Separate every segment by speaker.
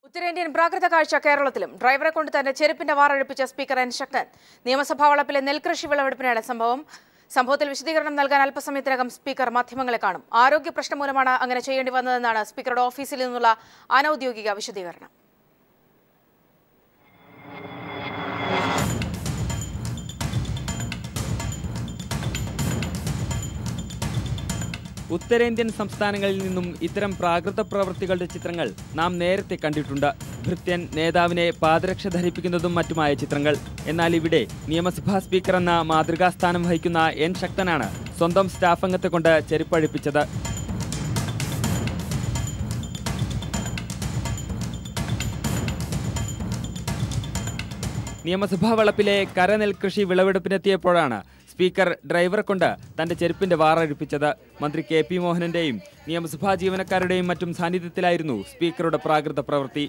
Speaker 1: ഉത്തരേന്ത്യൻ പ്രാകൃത കാഴ്ച കേരളത്തിലും ഡ്രൈവറെ കൊണ്ട് തന്റെ ചെരുപ്പിന്റെ വാറഴിപ്പിച്ച സ്പീക്കർ എൻ ശക്തൻ നിയമസഭാ വളപ്പിലെ നെൽകൃഷി വിളവെടുപ്പിനാണ് സംഭവം സംഭവത്തിൽ വിശദീകരണം നൽകാൻ അല്പസമയത്തിനകം സ്പീക്കർ മാധ്യമങ്ങളെ കാണും ആരോഗ്യ പ്രശ്നം മൂലമാണ് അങ്ങനെ ചെയ്യേണ്ടി വന്നതെന്നാണ് സ്പീക്കറുടെ ഓഫീസിൽ നിന്നുള്ള അനൌദ്യോഗിക വിശദീകരണം
Speaker 2: ഉത്തരേന്ത്യൻ സംസ്ഥാനങ്ങളിൽ നിന്നും ഇത്തരം പ്രാകൃത പ്രവൃത്തികളുടെ ചിത്രങ്ങൾ നാം നേരത്തെ കണ്ടിട്ടുണ്ട് ഭൃത്യൻ നേതാവിനെ പാദരക്ഷ ധരിപ്പിക്കുന്നതും മറ്റുമായ ചിത്രങ്ങൾ എന്നാൽ ഇവിടെ നിയമസഭാ സ്പീക്കർ എന്ന മാതൃകാസ്ഥാനം വഹിക്കുന്ന എൻ ശക്തനാണ് സ്വന്തം സ്റ്റാഫ് അംഗത്തെ കൊണ്ട് ചെരുപ്പഴിപ്പിച്ചത് നിയമസഭാ വളപ്പിലെ കരനെൽകൃഷി വിളവെടുപ്പിനെത്തിയപ്പോഴാണ് സ്പീക്കർ ഡ്രൈവറെ കൊണ്ട് തന്റെ ചെരുപ്പിന്റെ വാറഴിപ്പിച്ചത് മന്ത്രി കെ പി മോഹനന്റെയും നിയമസഭാ ജീവനക്കാരുടെയും മറ്റും സാന്നിധ്യത്തിലായിരുന്നു സ്പീക്കറുടെ പ്രാകൃത പ്രവൃത്തി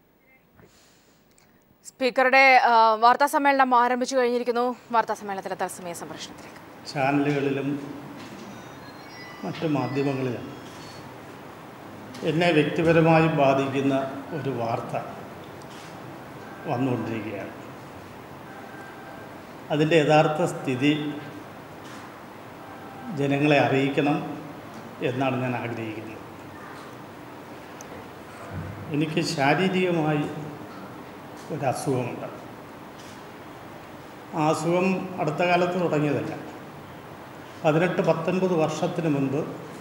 Speaker 1: സ്പീക്കറുടെ ആ, വാർത്താ സമ്മേളനം ആരംഭിച്ചു കഴിഞ്ഞിരിക്കുന്നു വാർത്താ സമ്മേളനത്തിലെ തത്സമയ സംപ്രേഷണത്തിലേക്ക്
Speaker 3: ചാനലുകളിലും മറ്റു മാധ്യമങ്ങളിലും എന്നെ വ്യക്തിപരമായി ബാധിക്കുന്ന ഒരു വാർത്ത വന്നുകൊണ്ടിരിക്കുകയാണ് അതിൻ്റെ യഥാർത്ഥ സ്ഥിതി ജനങ്ങളെ അറിയിക്കണം എന്നാണ് ഞാൻ ആഗ്രഹിക്കുന്നത് എനിക്ക് ശാരീരികമായി ഒരു അസുഖമുണ്ട് ആ അസുഖം അടുത്ത കാലത്ത് തുടങ്ങിയതല്ല പതിനെട്ട് പത്തൊൻപത് വർഷത്തിന് മുൻപ്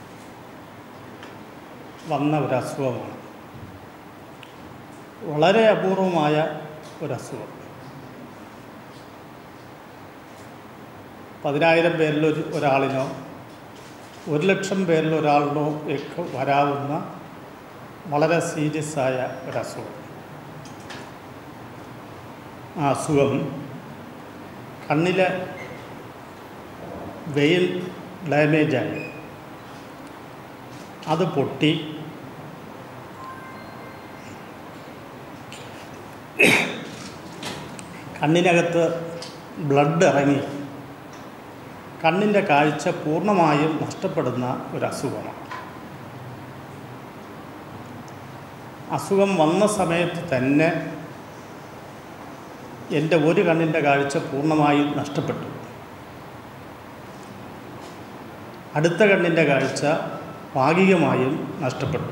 Speaker 3: വന്ന ഒരു അസുഖമാണ് വളരെ അപൂർവമായ ഒരസുഖം പതിനായിരം പേരിൽ ഒരു ഒരാളിനോ ഒരു ലക്ഷം പേരിൽ ഒരാളിനോ ഒക്കെ വരാവുന്ന വളരെ സീരിയസ് ആയ ഒരസുഖം ആ അസുഖം കണ്ണിലെ വെയിൽ ഡാമേജായി അത് പൊട്ടി കണ്ണിനകത്ത് ബ്ലഡ് ഇറങ്ങി കണ്ണിൻ്റെ കാഴ്ച പൂർണ്ണമായും നഷ്ടപ്പെടുന്ന ഒരു അസുഖമാണ് അസുഖം വന്ന സമയത്ത് തന്നെ എൻ്റെ ഒരു കണ്ണിൻ്റെ കാഴ്ച പൂർണ്ണമായും നഷ്ടപ്പെട്ടു അടുത്ത കണ്ണിൻ്റെ കാഴ്ച ഭാഗികമായും നഷ്ടപ്പെട്ടു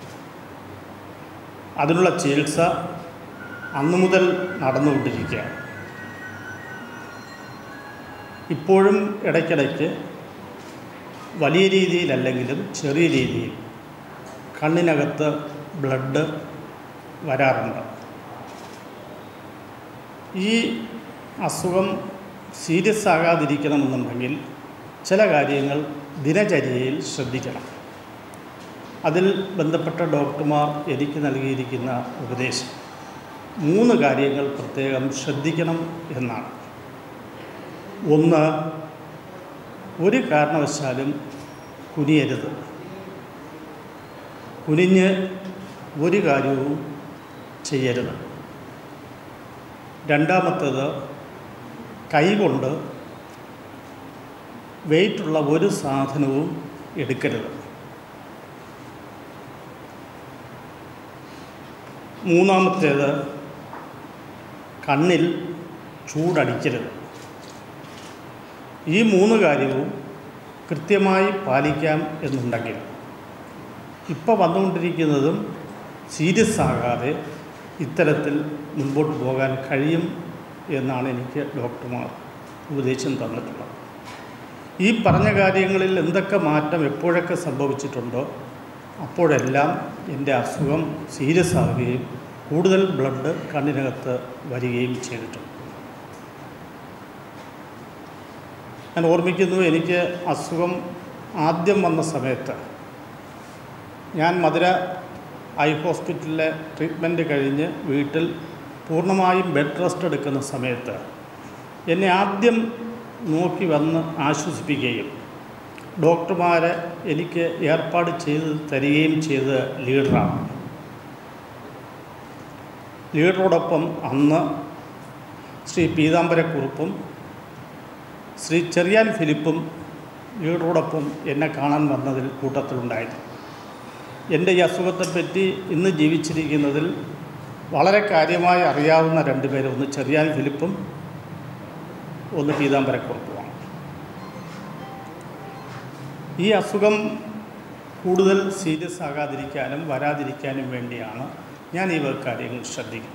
Speaker 3: അതിനുള്ള ചികിത്സ അന്നു മുതൽ നടന്നുകൊണ്ടിരിക്കുകയാണ് ഇപ്പോഴും ഇടയ്ക്കിടയ്ക്ക് വലിയ രീതിയിലല്ലെങ്കിലും ചെറിയ രീതിയിൽ കണ്ണിനകത്ത് ബ്ലഡ് വരാറുണ്ട് ഈ അസുഖം സീരിയസ് ആകാതിരിക്കണമെന്നുണ്ടെങ്കിൽ ചില കാര്യങ്ങൾ ദിനചര്യയിൽ ശ്രദ്ധിക്കണം അതിൽ ബന്ധപ്പെട്ട ഡോക്ടർമാർ എനിക്ക് നൽകിയിരിക്കുന്ന ഉപദേശം മൂന്ന് കാര്യങ്ങൾ പ്രത്യേകം ശ്രദ്ധിക്കണം എന്നാണ് ഒന്ന് ഒരു കാരണവശാലും കുനിയരുത് കുനിഞ്ഞ് ഒരു കാര്യവും ചെയ്യരുത് രണ്ടാമത്തേത് കൈകൊണ്ട് വെയിറ്റുള്ള ഒരു സാധനവും എടുക്കരുത് മൂന്നാമത്തേത് കണ്ണിൽ ചൂടടിക്കരുത് ഈ മൂന്ന് കാര്യവും കൃത്യമായി പാലിക്കാം എന്നുണ്ടെങ്കിൽ ഇപ്പോൾ വന്നുകൊണ്ടിരിക്കുന്നതും സീരിയസ് ആകാതെ ഇത്തരത്തിൽ മുൻപോട്ട് പോകാൻ കഴിയും എന്നാണ് എനിക്ക് ഡോക്ടർമാർ ഉപദേശം തന്നിട്ടുള്ളത് ഈ പറഞ്ഞ കാര്യങ്ങളിൽ എന്തൊക്കെ മാറ്റം എപ്പോഴൊക്കെ സംഭവിച്ചിട്ടുണ്ടോ അപ്പോഴെല്ലാം എൻ്റെ അസുഖം സീരിയസ് ആവുകയും കൂടുതൽ ബ്ലഡ് കണ്ണിനകത്ത് വരികയും ചെയ്തിട്ടുണ്ട് ഞാൻ ഓർമ്മിക്കുന്നു എനിക്ക് അസുഖം ആദ്യം വന്ന സമയത്ത് ഞാൻ മധുര ഐ ഹോസ്പിറ്റലിലെ ട്രീറ്റ്മെൻറ്റ് കഴിഞ്ഞ് വീട്ടിൽ പൂർണ്ണമായും ബെഡ് റെസ്റ്റ് എടുക്കുന്ന സമയത്ത് എന്നെ ആദ്യം നോക്കി വന്ന് ആശ്വസിപ്പിക്കുകയും ഡോക്ടർമാരെ എനിക്ക് ഏർപ്പാട് ചെയ്ത് തരികയും ചെയ്ത ലീഡറാണ് ലീഡറോടൊപ്പം അന്ന് ശ്രീ പീതാംബരക്കുറുപ്പും ശ്രീ ചെറിയാൻ ഫിലിപ്പും ലീഡറോടൊപ്പം എന്നെ കാണാൻ വന്നതിൽ കൂട്ടത്തിലുണ്ടായിരുന്നു എൻ്റെ ഈ അസുഖത്തെപ്പറ്റി ഇന്ന് ജീവിച്ചിരിക്കുന്നതിൽ വളരെ കാര്യമായി അറിയാവുന്ന രണ്ടുപേര് ഒന്ന് ചെറിയാൻ ഫിലിപ്പും ഒന്ന് പീതാംബരക്കുറുപ്പുമാണ് ഈ അസുഖം കൂടുതൽ സീരിയസ് ആകാതിരിക്കാനും വരാതിരിക്കാനും വേണ്ടിയാണ് ഞാൻ ഈ വക കാര്യങ്ങൾ ശ്രദ്ധിക്കുന്നത്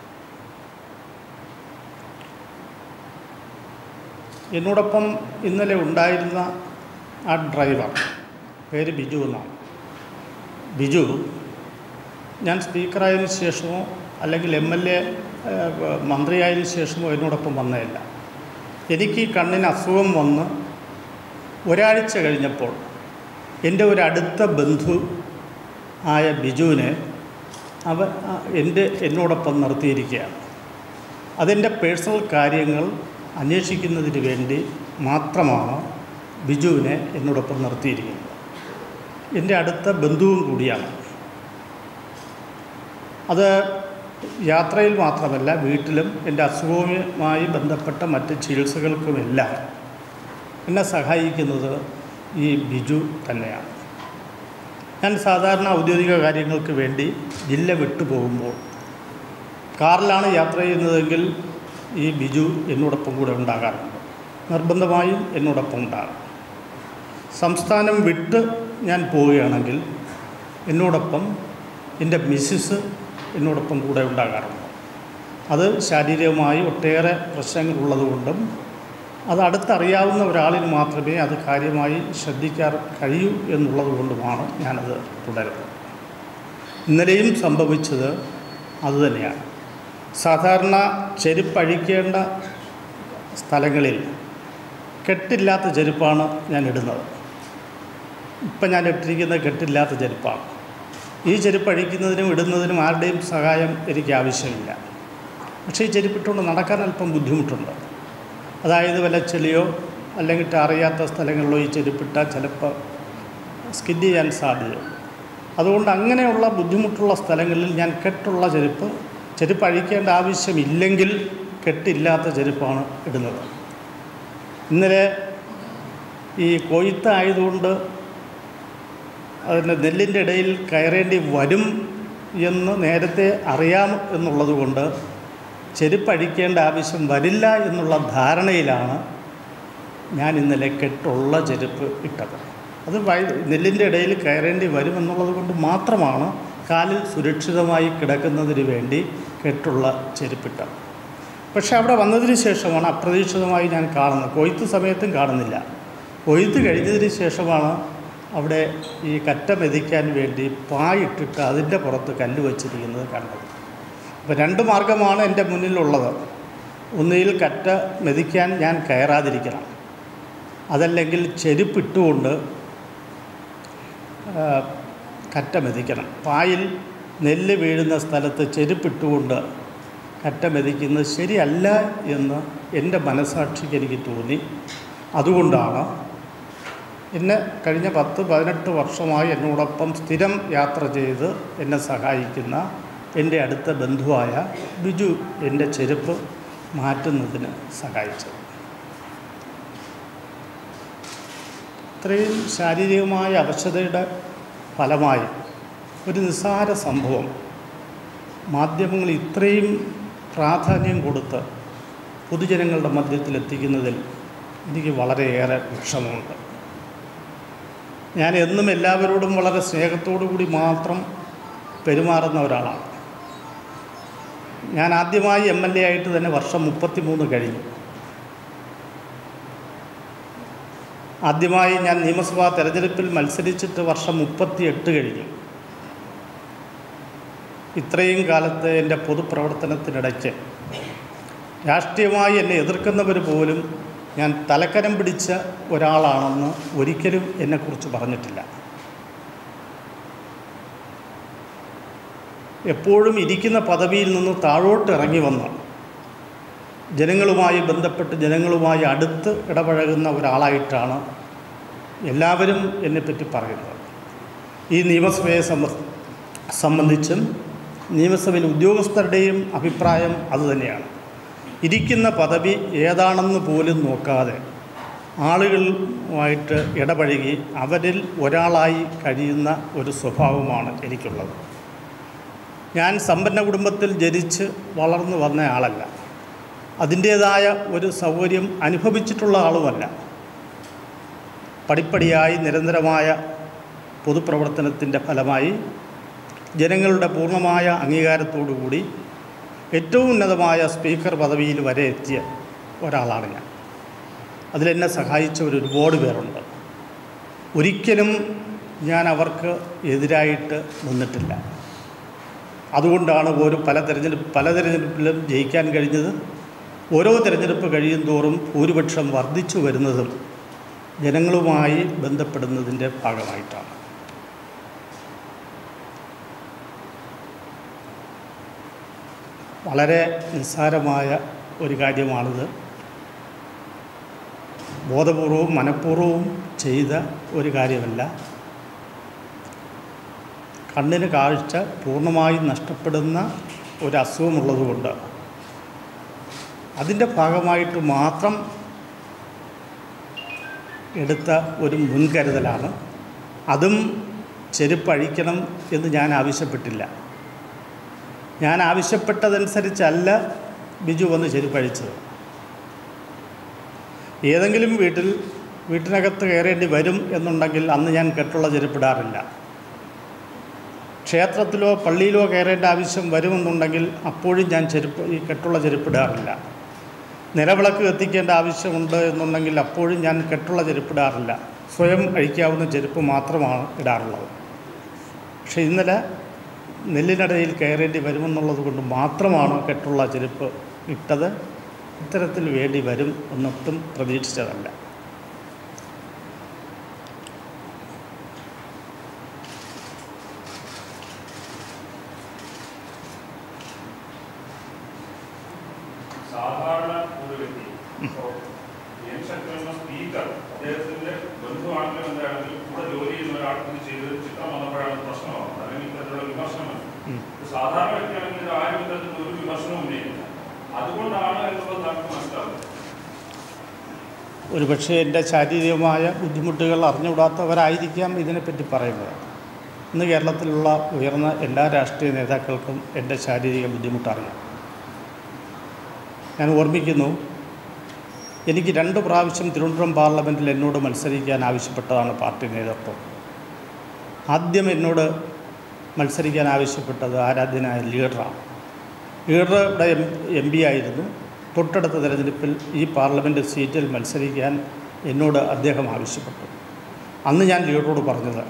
Speaker 3: എന്നോടൊപ്പം ഇന്നലെ ഉണ്ടായിരുന്ന ആ ഡ്രൈവർ പേര് ബിജു എന്നാണ് ബിജു ഞാൻ സ്പീക്കറായതിനു ശേഷമോ അല്ലെങ്കിൽ എം എൽ എ മന്ത്രിയായതിനു ശേഷമോ എന്നോടൊപ്പം വന്നതല്ല എനിക്ക് ഈ കണ്ണിന് അസുഖം വന്ന് ഒരാഴ്ച കഴിഞ്ഞപ്പോൾ എൻ്റെ ഒരു അടുത്ത ബന്ധു ആയ ബിജുവിനെ അവ ആ- എൻ്റെ എന്നോടൊപ്പം നിർത്തിയിരിക്കുകയാണ് അതെൻ്റെ പേഴ്സണൽ കാര്യങ്ങൾ അന്വേഷിക്കുന്നതിന് വേണ്ടി മാത്രമാണ് ബിജുവിനെ എന്നോടൊപ്പം നിർത്തിയിരിക്കുന്നത് എൻ്റെ അടുത്ത ബന്ധുവും കൂടിയാണ് അത് യാത്രയിൽ മാത്രമല്ല വീട്ടിലും എൻ്റെ അസുഖവുമായി ബന്ധപ്പെട്ട മറ്റ് ചികിത്സകൾക്കുമെല്ലാം എന്നെ സഹായിക്കുന്നത് ഈ ബിജു തന്നെയാണ് ഞാൻ സാധാരണ ഔദ്യോഗിക കാര്യങ്ങൾക്ക് വേണ്ടി ജില്ല വിട്ടു പോകുമ്പോൾ കാറിലാണ് യാത്ര ചെയ്യുന്നതെങ്കിൽ ഈ ബിജു എന്നോടൊപ്പം കൂടെ ഉണ്ടാകാറുണ്ട് നിർബന്ധമായും എന്നോടൊപ്പം ഉണ്ടാകും സംസ്ഥാനം വിട്ട് ഞാൻ പോവുകയാണെങ്കിൽ എന്നോടൊപ്പം എൻ്റെ മിസ്സിസ് എന്നോടൊപ്പം കൂടെ ഉണ്ടാകാറുണ്ട് അത് ശാരീരികമായി ഒട്ടേറെ പ്രശ്നങ്ങളുള്ളതുകൊണ്ടും അത് അടുത്തറിയാവുന്ന ഒരാളിന് മാത്രമേ അത് കാര്യമായി ശ്രദ്ധിക്കാൻ കഴിയൂ എന്നുള്ളത് കൊണ്ടുമാണ് ഞാനത് തുടരുന്നത് ഇന്നലെയും സംഭവിച്ചത് അതുതന്നെയാണ് സാധാരണ ചെരുപ്പഴിക്കേണ്ട സ്ഥലങ്ങളിൽ കെട്ടില്ലാത്ത ചെരുപ്പാണ് ഞാൻ ഇടുന്നത് ഇപ്പം ഞാൻ ഇട്ടിരിക്കുന്ന കെട്ടില്ലാത്ത ചെരുപ്പാണ് ഈ ചെരുപ്പ് അഴിക്കുന്നതിനും ഇടുന്നതിനും ആരുടെയും സഹായം എനിക്ക് ആവശ്യമില്ല പക്ഷേ ഈ ചെരുപ്പിട്ടുകൊണ്ട് നടക്കാൻ അല്പം ബുദ്ധിമുട്ടുണ്ട് അതായത് വല്ല ചെളിയോ അല്ലെങ്കിൽ അറിയാത്ത സ്ഥലങ്ങളിലോ ഈ ചെരുപ്പിട്ടാൽ ചിലപ്പോൾ സ്കിഡ് ചെയ്യാൻ സാധ്യതയുണ്ട് അതുകൊണ്ട് അങ്ങനെയുള്ള ബുദ്ധിമുട്ടുള്ള സ്ഥലങ്ങളിൽ ഞാൻ കെട്ടുള്ള ചെരുപ്പ് ചെരുപ്പ് അഴിക്കേണ്ട ആവശ്യമില്ലെങ്കിൽ കെട്ടില്ലാത്ത ചെരുപ്പാണ് ഇടുന്നത് ഇന്നലെ ഈ കൊയ്ത്തായതുകൊണ്ട് അതിൻ്റെ നെല്ലിൻ്റെ ഇടയിൽ കയറേണ്ടി വരും എന്ന് നേരത്തെ അറിയാം എന്നുള്ളത് കൊണ്ട് ചെരുപ്പഴിക്കേണ്ട ആവശ്യം വരില്ല എന്നുള്ള ധാരണയിലാണ് ഞാൻ ഇന്നലെ കെട്ടുള്ള ചെരുപ്പ് ഇട്ടത് അത് വൈ നെല്ലിൻ്റെ ഇടയിൽ കയറേണ്ടി വരുമെന്നുള്ളത് കൊണ്ട് മാത്രമാണ് കാലിൽ സുരക്ഷിതമായി കിടക്കുന്നതിന് വേണ്ടി കെട്ടുള്ള ചെരുപ്പിട്ടത് പക്ഷേ അവിടെ വന്നതിന് ശേഷമാണ് അപ്രതീക്ഷിതമായി ഞാൻ കാണുന്നത് കൊയ്ത്ത് സമയത്തും കാണുന്നില്ല കൊയ്ത്ത് കഴിഞ്ഞതിന് ശേഷമാണ് അവിടെ ഈ കറ്റ മെതിക്കാൻ വേണ്ടി പായിട്ടിട്ട് അതിൻ്റെ പുറത്ത് കല്ല് വച്ചിരിക്കുന്നത് കണ്ടത് അപ്പോൾ രണ്ട് മാർഗമാണ് എൻ്റെ മുന്നിലുള്ളത് ഒന്നുകിൽ കറ്റ മെതിക്കാൻ ഞാൻ കയറാതിരിക്കണം അതല്ലെങ്കിൽ ചെരുപ്പിട്ടുകൊണ്ട് ആ, കറ്റ മെതിക്കണം പായിൽ നെല്ല് വീഴുന്ന സ്ഥലത്ത് ചെരുപ്പിട്ടുകൊണ്ട് കറ്റ മെതിക്കുന്നത് ശരിയല്ല എന്ന് എൻ്റെ മനസാക്ഷിക്ക് എനിക്ക് തോന്നി അതുകൊണ്ടാണ് എന്നെ കഴിഞ്ഞ പത്ത് പതിനെട്ട് വർഷമായി എന്നോടൊപ്പം സ്ഥിരം യാത്ര ചെയ്ത് എന്നെ സഹായിക്കുന്ന എൻ്റെ അടുത്ത ബന്ധുവായ ബിജു എൻ്റെ ചെരുപ്പ് മാറ്റുന്നതിന് സഹായിച്ചത് ഇത്രയും ശാരീരികമായ അവശതയുടെ ഫലമായി ഒരു നിസ്സാര സംഭവം മാധ്യമങ്ങൾ ഇത്രയും പ്രാധാന്യം കൊടുത്ത് പൊതുജനങ്ങളുടെ മധ്യത്തിൽ എത്തിക്കുന്നതിൽ എനിക്ക് വളരെയേറെ വിഷമമുണ്ട് ഞാൻ എന്നും എല്ലാവരോടും വളരെ സ്നേഹത്തോടു കൂടി മാത്രം പെരുമാറുന്ന ഒരാളാണ് ഞാൻ ആദ്യമായി എം എൽ എ ആയിട്ട് തന്നെ വർഷം മുപ്പത്തി മൂന്ന് കഴിഞ്ഞു ആദ്യമായി ഞാൻ നിയമസഭാ തെരഞ്ഞെടുപ്പിൽ മത്സരിച്ചിട്ട് വർഷം മുപ്പത്തി എട്ട് കഴിഞ്ഞു ഇത്രയും കാലത്ത് എൻ്റെ പൊതുപ്രവർത്തനത്തിനിടയ്ക്ക് രാഷ്ട്രീയമായി എന്നെ എതിർക്കുന്നവർ പോലും ഞാൻ തലക്കനം പിടിച്ച ഒരാളാണെന്ന് ഒരിക്കലും എന്നെക്കുറിച്ച് പറഞ്ഞിട്ടില്ല എപ്പോഴും ഇരിക്കുന്ന പദവിയിൽ നിന്ന് താഴോട്ട് ഇറങ്ങി വന്ന് ജനങ്ങളുമായി ബന്ധപ്പെട്ട് ജനങ്ങളുമായി അടുത്ത് ഇടപഴകുന്ന ഒരാളായിട്ടാണ് എല്ലാവരും എന്നെപ്പറ്റി പറയുന്നത് ഈ നിയമസഭയെ സംബ സംബന്ധിച്ചും നിയമസഭയിൽ ഉദ്യോഗസ്ഥരുടെയും അഭിപ്രായം അതുതന്നെയാണ് ഇരിക്കുന്ന പദവി ഏതാണെന്ന് പോലും നോക്കാതെ ആളുകളുമായിട്ട് ഇടപഴകി അവരിൽ ഒരാളായി കഴിയുന്ന ഒരു സ്വഭാവമാണ് എനിക്കുള്ളത് ഞാൻ സമ്പന്ന കുടുംബത്തിൽ ജനിച്ച് വളർന്നു വന്ന ആളല്ല അതിൻ്റേതായ ഒരു സൗകര്യം അനുഭവിച്ചിട്ടുള്ള ആളുമല്ല പടിപ്പടിയായി നിരന്തരമായ പൊതുപ്രവർത്തനത്തിൻ്റെ ഫലമായി ജനങ്ങളുടെ പൂർണ്ണമായ അംഗീകാരത്തോടുകൂടി ഏറ്റവും ഉന്നതമായ സ്പീക്കർ പദവിയിൽ വരെ എത്തിയ ഒരാളാണ് ഞാൻ അതിലെന്നെ സഹായിച്ചവർ ഒരുപാട് പേരുണ്ട് ഒരിക്കലും ഞാൻ അവർക്ക് എതിരായിട്ട് നിന്നിട്ടില്ല അതുകൊണ്ടാണ് ഓരോ പല തിരഞ്ഞെടുപ്പ് പല തിരഞ്ഞെടുപ്പിലും ജയിക്കാൻ കഴിഞ്ഞത് ഓരോ തിരഞ്ഞെടുപ്പ് കഴിയും തോറും ഭൂരിപക്ഷം വർദ്ധിച്ചു വരുന്നതും ജനങ്ങളുമായി ബന്ധപ്പെടുന്നതിൻ്റെ ഭാഗമായിട്ടാണ് വളരെ നിസ്സാരമായ ഒരു കാര്യമാണിത് ബോധപൂർവവും മനഃപൂർവ്വവും ചെയ്ത ഒരു കാര്യമല്ല കണ്ണിന് കാഴ്ച പൂർണ്ണമായും നഷ്ടപ്പെടുന്ന ഒരു അസുഖമുള്ളതുകൊണ്ട് അതിൻ്റെ ഭാഗമായിട്ട് മാത്രം എടുത്ത ഒരു മുൻകരുതലാണ് അതും ചെരുപ്പഴിക്കണം എന്ന് ഞാൻ ആവശ്യപ്പെട്ടില്ല ഞാൻ ആവശ്യപ്പെട്ടതനുസരിച്ചല്ല ബിജു വന്ന് ചെരുപ്പഴിച്ചത് ഏതെങ്കിലും വീട്ടിൽ വീട്ടിനകത്ത് കയറേണ്ടി വരും എന്നുണ്ടെങ്കിൽ അന്ന് ഞാൻ കെട്ടുള്ള ചെരുപ്പിടാറില്ല ക്ഷേത്രത്തിലോ പള്ളിയിലോ കയറേണ്ട ആവശ്യം വരുമെന്നുണ്ടെങ്കിൽ അപ്പോഴും ഞാൻ ചെരുപ്പ് ഈ കെട്ടുള്ള ചെരുപ്പിടാറില്ല നിലവിളക്ക് കത്തിക്കേണ്ട ആവശ്യമുണ്ട് എന്നുണ്ടെങ്കിൽ അപ്പോഴും ഞാൻ കെട്ടുള്ള ചെരുപ്പിടാറില്ല സ്വയം അഴിക്കാവുന്ന ചെരുപ്പ് മാത്രമാണ് ഇടാറുള്ളത് പക്ഷേ ഇന്നലെ നെല്ലിനടയിൽ കയറേണ്ടി വരുമെന്നുള്ളത് കൊണ്ട് മാത്രമാണ് കെട്ടുള്ള ചെരുപ്പ് ഇട്ടത് ഇത്തരത്തിൽ വേണ്ടി വരും എന്നൊട്ടും പ്രതീക്ഷിച്ചതല്ല
Speaker 4: സാധാരണ ഒരു വ്യക്തി ഇപ്പോൾ എൻ ശക്തിയുള്ള സ്പീക്കർ അദ്ദേഹത്തിന്റെ ബന്ധുവാണെങ്കിലും എന്താണെങ്കിലും കൂടെ ജോലി ചെയ്യുന്ന ഒരാൾക്ക് ഇത് ചെയ്തത് ചിത്രം വന്നപ്പോഴാണ് പ്രശ്നമാകുന്നത് അല്ലെങ്കിൽ ഇത്തരത്തിലുള്ള വിമർശനം
Speaker 3: ഉം.
Speaker 4: ഒരു സാധാരണ വ്യക്തിയാണെങ്കിൽ ഇത് ആരും ഇത്തരത്തിലുള്ള ഒരു വിമർശനവും ഉന്നയിക്കില്ല അതുകൊണ്ടാണ് എന്നുള്ളത് നമുക്ക് മനസ്സിലാവുന്നത്
Speaker 3: ഒരു പക്ഷേ എൻ്റെ ശാരീരികമായ ബുദ്ധിമുട്ടുകൾ അറിഞ്ഞുകൂടാത്തവരായിരിക്കാം ഇതിനെപ്പറ്റി പറയുന്നത് ഇന്ന് കേരളത്തിലുള്ള ഉയർന്ന എല്ലാ രാഷ്ട്രീയ നേതാക്കൾക്കും എൻ്റെ ശാരീരിക ബുദ്ധിമുട്ടറിയാം ഞാൻ ഓർമ്മിക്കുന്നു എനിക്ക് രണ്ട് പ്രാവശ്യം തിരുവനന്തപുരം പാർലമെൻറ്റിൽ എന്നോട് മത്സരിക്കാൻ ആവശ്യപ്പെട്ടതാണ് പാർട്ടി നേതൃത്വം ആദ്യം എന്നോട് മത്സരിക്കാൻ ആവശ്യപ്പെട്ടത് ആരാധ്യനായ ലീഡറാണ് ലീഡർ ഇവിടെ എം എം പി ആയിരുന്നു തൊട്ടടുത്ത തെരഞ്ഞെടുപ്പിൽ ഈ പാർലമെൻറ്റ് സീറ്റിൽ മത്സരിക്കാൻ എന്നോട് അദ്ദേഹം ആവശ്യപ്പെട്ടു അന്ന് ഞാൻ ലീഡറോട് പറഞ്ഞത്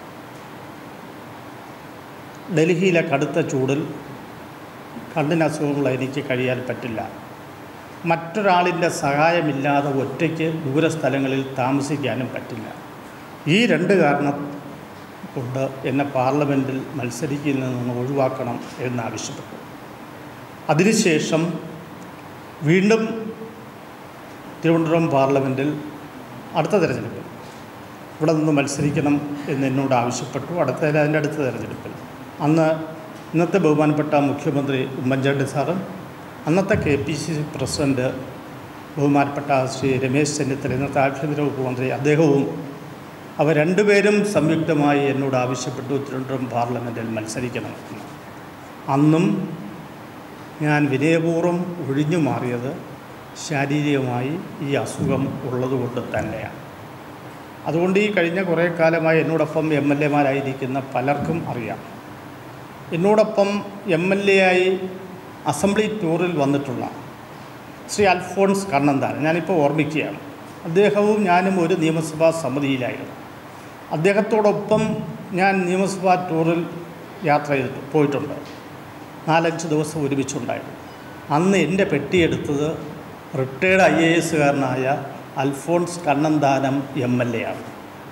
Speaker 3: ഡൽഹിയിലെ കടുത്ത ചൂടിൽ കണ്ണിന് അസുഖമുള്ള എനിക്ക് കഴിയാൻ പറ്റില്ല മറ്റൊരാളിൻ്റെ സഹായമില്ലാതെ ഒറ്റയ്ക്ക് ദൂരസ്ഥലങ്ങളിൽ താമസിക്കാനും പറ്റില്ല ഈ രണ്ട് കാരണം കൊണ്ട് എന്നെ പാർലമെൻറ്റിൽ മത്സരിക്കുന്നതിൽ നിന്ന് ഒഴിവാക്കണം എന്നാവശ്യപ്പെട്ടു അതിനുശേഷം വീണ്ടും തിരുവനന്തപുരം പാർലമെൻറ്റിൽ അടുത്ത തെരഞ്ഞെടുപ്പിൽ ഇവിടെ നിന്ന് മത്സരിക്കണം എന്ന് എന്നോട് ആവശ്യപ്പെട്ടു അടുത്ത അതിൻ്റെ അടുത്ത തെരഞ്ഞെടുപ്പിൽ അന്ന് ഇന്നത്തെ ബഹുമാനപ്പെട്ട മുഖ്യമന്ത്രി ഉമ്മൻചാണ്ടി സാറും അന്നത്തെ K P C C president ബഹുമാനപ്പെട്ട ശ്രീ രമേശ് ചെന്നിത്തല ഇന്നത്തെ ആഭ്യന്തര വകുപ്പ് മന്ത്രി അദ്ദേഹവും അവർ രണ്ടുപേരും സംയുക്തമായി എന്നോട് ആവശ്യപ്പെട്ടു തിരുവനന്തപുരം പാർലമെൻറ്റിൽ മത്സരിക്കണമെന്ന് അന്നും ഞാൻ വിനയപൂർവ്വം ഒഴിഞ്ഞു മാറിയത് ശാരീരികമായി ഈ അസുഖം ഉള്ളതുകൊണ്ട് തന്നെയാണ് അതുകൊണ്ട് ഈ കഴിഞ്ഞ കുറേ കാലമായി എന്നോടൊപ്പം എം എൽ എമാരായിരിക്കുന്ന പലർക്കും അറിയാം എന്നോടൊപ്പം എം എൽ എ ആയി അസംബ്ലി ടൂറിൽ വന്നിട്ടുള്ള ശ്രീ അൽഫോൺസ് കണ്ണന്താൻ ഞാനിപ്പോൾ ഓർമ്മിക്കുകയാണ് അദ്ദേഹവും ഞാനും ഒരു നിയമസഭാ സമിതിയിലായിരുന്നു അദ്ദേഹത്തോടൊപ്പം ഞാൻ നിയമസഭാ ടൂറിൽ യാത്ര ചെയ്തിട്ട് പോയിട്ടുണ്ട് നാലഞ്ച് ദിവസം ഒരുമിച്ചുണ്ടായിരുന്നു അന്ന് എൻ്റെ പെട്ടിയെടുത്തത് റിട്ടയർഡ് ഐ എ എസുകാരനായ Alphonse Kannanthanam M L A ആണ്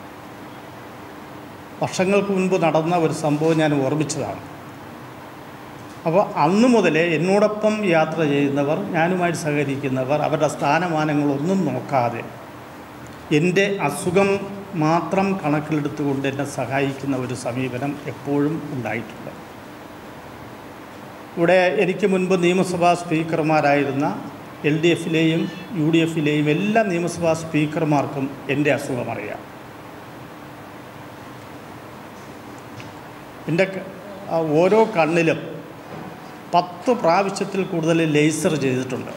Speaker 3: വർഷങ്ങൾക്ക് മുൻപ് നടന്ന ഒരു സംഭവം ഞാൻ ഓർമ്മിച്ചതാണ് അപ്പോൾ അന്ന് മുതലേ എന്നോടൊപ്പം യാത്ര ചെയ്യുന്നവർ ഞാനുമായിട്ട് സഹകരിക്കുന്നവർ അവരുടെ സ്ഥാനമാനങ്ങളൊന്നും നോക്കാതെ എൻ്റെ അസുഖം മാത്രം കണക്കിലെടുത്തുകൊണ്ട് എന്നെ സഹായിക്കുന്ന ഒരു സമീപനം എപ്പോഴും ഉണ്ടായിട്ടുണ്ട് ഇവിടെ എനിക്ക് മുൻപ് നിയമസഭാ സ്പീക്കർമാരായിരുന്ന എൽ ഡി എഫിലെയും യു ഡി എഫിലെയും എല്ലാ നിയമസഭാ സ്പീക്കർമാർക്കും എൻ്റെ അസുഖം അറിയാം എൻ്റെ ക- ആ ഓരോ കണ്ണിലും പത്ത് പ്രാവശ്യത്തിൽ കൂടുതൽ ലേസർ ചെയ്തിട്ടുണ്ട്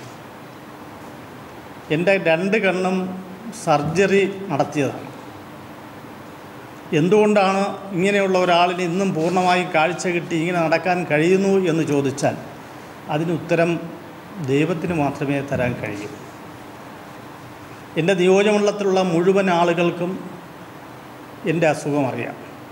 Speaker 3: എൻ്റെ രണ്ട് കണ്ണും സർജറി നടത്തിയതാണ് എന്തുകൊണ്ടാണ് ഇങ്ങനെയുള്ള ഒരാളിന് ഇന്നും പൂർണ്ണമായി കാഴ്ച കിട്ടി ഇങ്ങനെ നടക്കാൻ കഴിയുന്നു എന്ന് ചോദിച്ചാൽ അതിന് ഉത്തരം ദൈവത്തിന് മാത്രമേ തരാൻ കഴിയൂ എൻ്റെ നിയോജകമണ്ഡലത്തിലുള്ള മുഴുവൻ ആളുകൾക്കും എൻ്റെ അസുഖം അറിയാം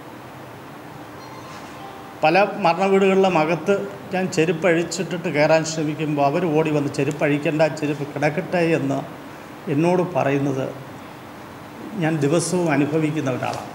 Speaker 3: പല മരണവീടുകളിലെ അകത്ത് ഞാൻ ചെരുപ്പ് അഴിച്ചിട്ടിട്ട് കയറാൻ ശ്രമിക്കുമ്പോൾ അവർ ഓടി വന്ന് ചെരുപ്പ് അഴിക്കേണ്ട ചെരുപ്പ് കിടക്കട്ടെ എന്ന് എന്നോട് പറയുന്നത് ഞാൻ ദിവസവും അനുഭവിക്കുന്ന ഒരാളാണ്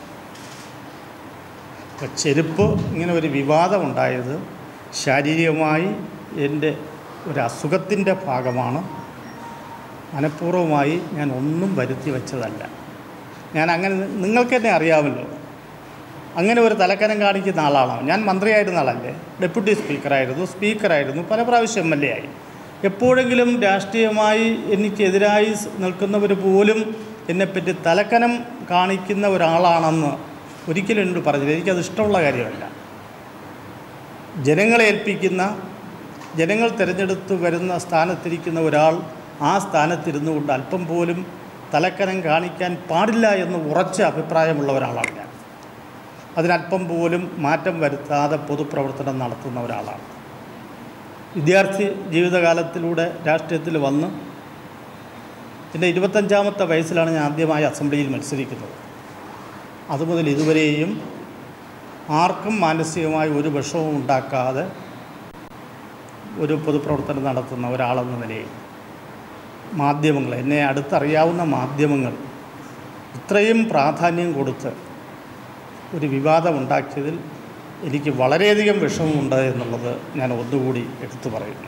Speaker 3: അപ്പോൾ ചെരുപ്പ് ഇങ്ങനെ ഒരു വിവാദമുണ്ടായത് ശാരീരികമായി എൻ്റെ ഒരു അസുഖത്തിൻ്റെ ഭാഗമാണ് മനഃപൂർവ്വമായി ഞാൻ ഒന്നും വരുത്തി വെച്ചതല്ല ഞാൻ അങ്ങനെ നിങ്ങൾക്ക് തന്നെ അറിയാമല്ലോ അങ്ങനെ ഒരു തലക്കനം കാണിക്കുന്ന ആളാണോ ഞാൻ മന്ത്രിയായിരുന്ന ആളല്ലേ ഡെപ്യൂട്ടി സ്പീക്കറായിരുന്നു സ്പീക്കറായിരുന്നു പല പ്രാവശ്യം എം എൽ എ ആയി എപ്പോഴെങ്കിലും രാഷ്ട്രീയമായി എനിക്കെതിരായി സ് നിൽക്കുന്നവർ പോലും എന്നെപ്പറ്റി തലക്കനം കാണിക്കുന്ന ഒരാളാണെന്ന് ഒരിക്കലും എന്നോട് പറഞ്ഞില്ല എനിക്കത് ഇഷ്ടമുള്ള കാര്യമല്ല ജനങ്ങളെ ഏൽപ്പിക്കുന്ന ജനങ്ങൾ തിരഞ്ഞെടുത്ത് വരുന്ന സ്ഥാനത്തിരിക്കുന്ന ഒരാൾ ആ സ്ഥാനത്തിരുന്നു കൊണ്ട് അല്പം പോലും തലക്കനം കാണിക്കാൻ പാടില്ല എന്ന് ഉറച്ച അഭിപ്രായമുള്ള ഒരാളാണ് ഞാൻ അതിനല്പം പോലും മാറ്റം വരുത്താതെ പൊതുപ്രവർത്തനം നടത്തുന്ന ഒരാളാണ് വിദ്യാർത്ഥി ജീവിതകാലത്തിലൂടെ രാഷ്ട്രീയത്തിൽ വന്ന് എൻ്റെ ഇരുപത്തഞ്ചാമത്തെ വയസ്സിലാണ് ഞാൻ ആദ്യമായി അസംബ്ലിയിൽ മത്സരിക്കുന്നത് അതുമുതൽ ഇതുവരെയും ആർക്കും മാനസികമായി ഒരു വിഷമവും ഉണ്ടാക്കാതെ ഒരു പൊതുപ്രവർത്തനം നടത്തുന്ന ഒരാളെന്ന നിലയിൽ മാധ്യമങ്ങൾ എന്നെ അടുത്തറിയാവുന്ന മാധ്യമങ്ങൾ ഇത്രയും പ്രാധാന്യം കൊടുത്ത് ഒരു വിവാദം ഉണ്ടാക്കിയതിൽ എനിക്ക് വളരെയധികം വിഷമമുണ്ട് എന്നുള്ളത് ഞാൻ ഒന്നുകൂടി എടുത്തു പറയുന്നു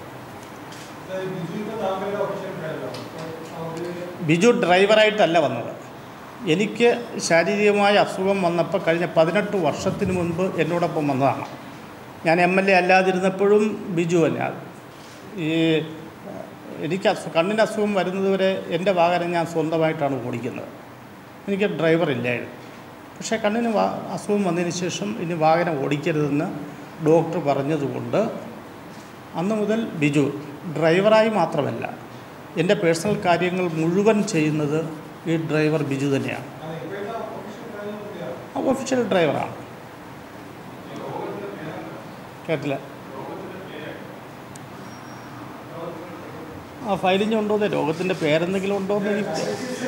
Speaker 3: ബിജു ഡ്രൈവറായിട്ടല്ല വന്നത് എനിക്ക് ശാരീരികമായ അസുഖം വന്നപ്പോൾ കഴിഞ്ഞ പതിനെട്ട് വർഷത്തിന് മുൻപ് എന്നോടൊപ്പം വന്നതാണ് ഞാൻ എം എൽ എ അല്ലാതിരുന്നപ്പോഴും ബിജു തന്നെയാണ് ഈ എനിക്ക് അസു കണ്ണിന് അസുഖം വരുന്നതുവരെ എൻ്റെ വാഹനം ഞാൻ സ്വന്തമായിട്ടാണ് ഓടിക്കുന്നത് എനിക്ക് ഡ്രൈവർ ഇല്ലായിരുന്നു പക്ഷേ കണ്ണിന് വാ അസുഖം വന്നതിന് ശേഷം ഇനി വാഹനം ഓടിക്കരുതെന്ന് ഡോക്ടർ പറഞ്ഞതുകൊണ്ട് അന്ന് മുതൽ ബിജു ഡ്രൈവറായി മാത്രമല്ല എൻ്റെ പേഴ്സണൽ കാര്യങ്ങൾ മുഴുവൻ ചെയ്യുന്നത് ഈ ഡ്രൈവർ ബിജു തന്നെയാണ് ആ ഒഫീഷ്യൽ ഡ്രൈവറാണ് കേട്ടില്ല ആ ഫയലിംഗ് ഉണ്ടോന്നേ രോഗത്തിൻ്റെ പേരെന്തെങ്കിലും ഉണ്ടോയെന്ന് എനിക്ക്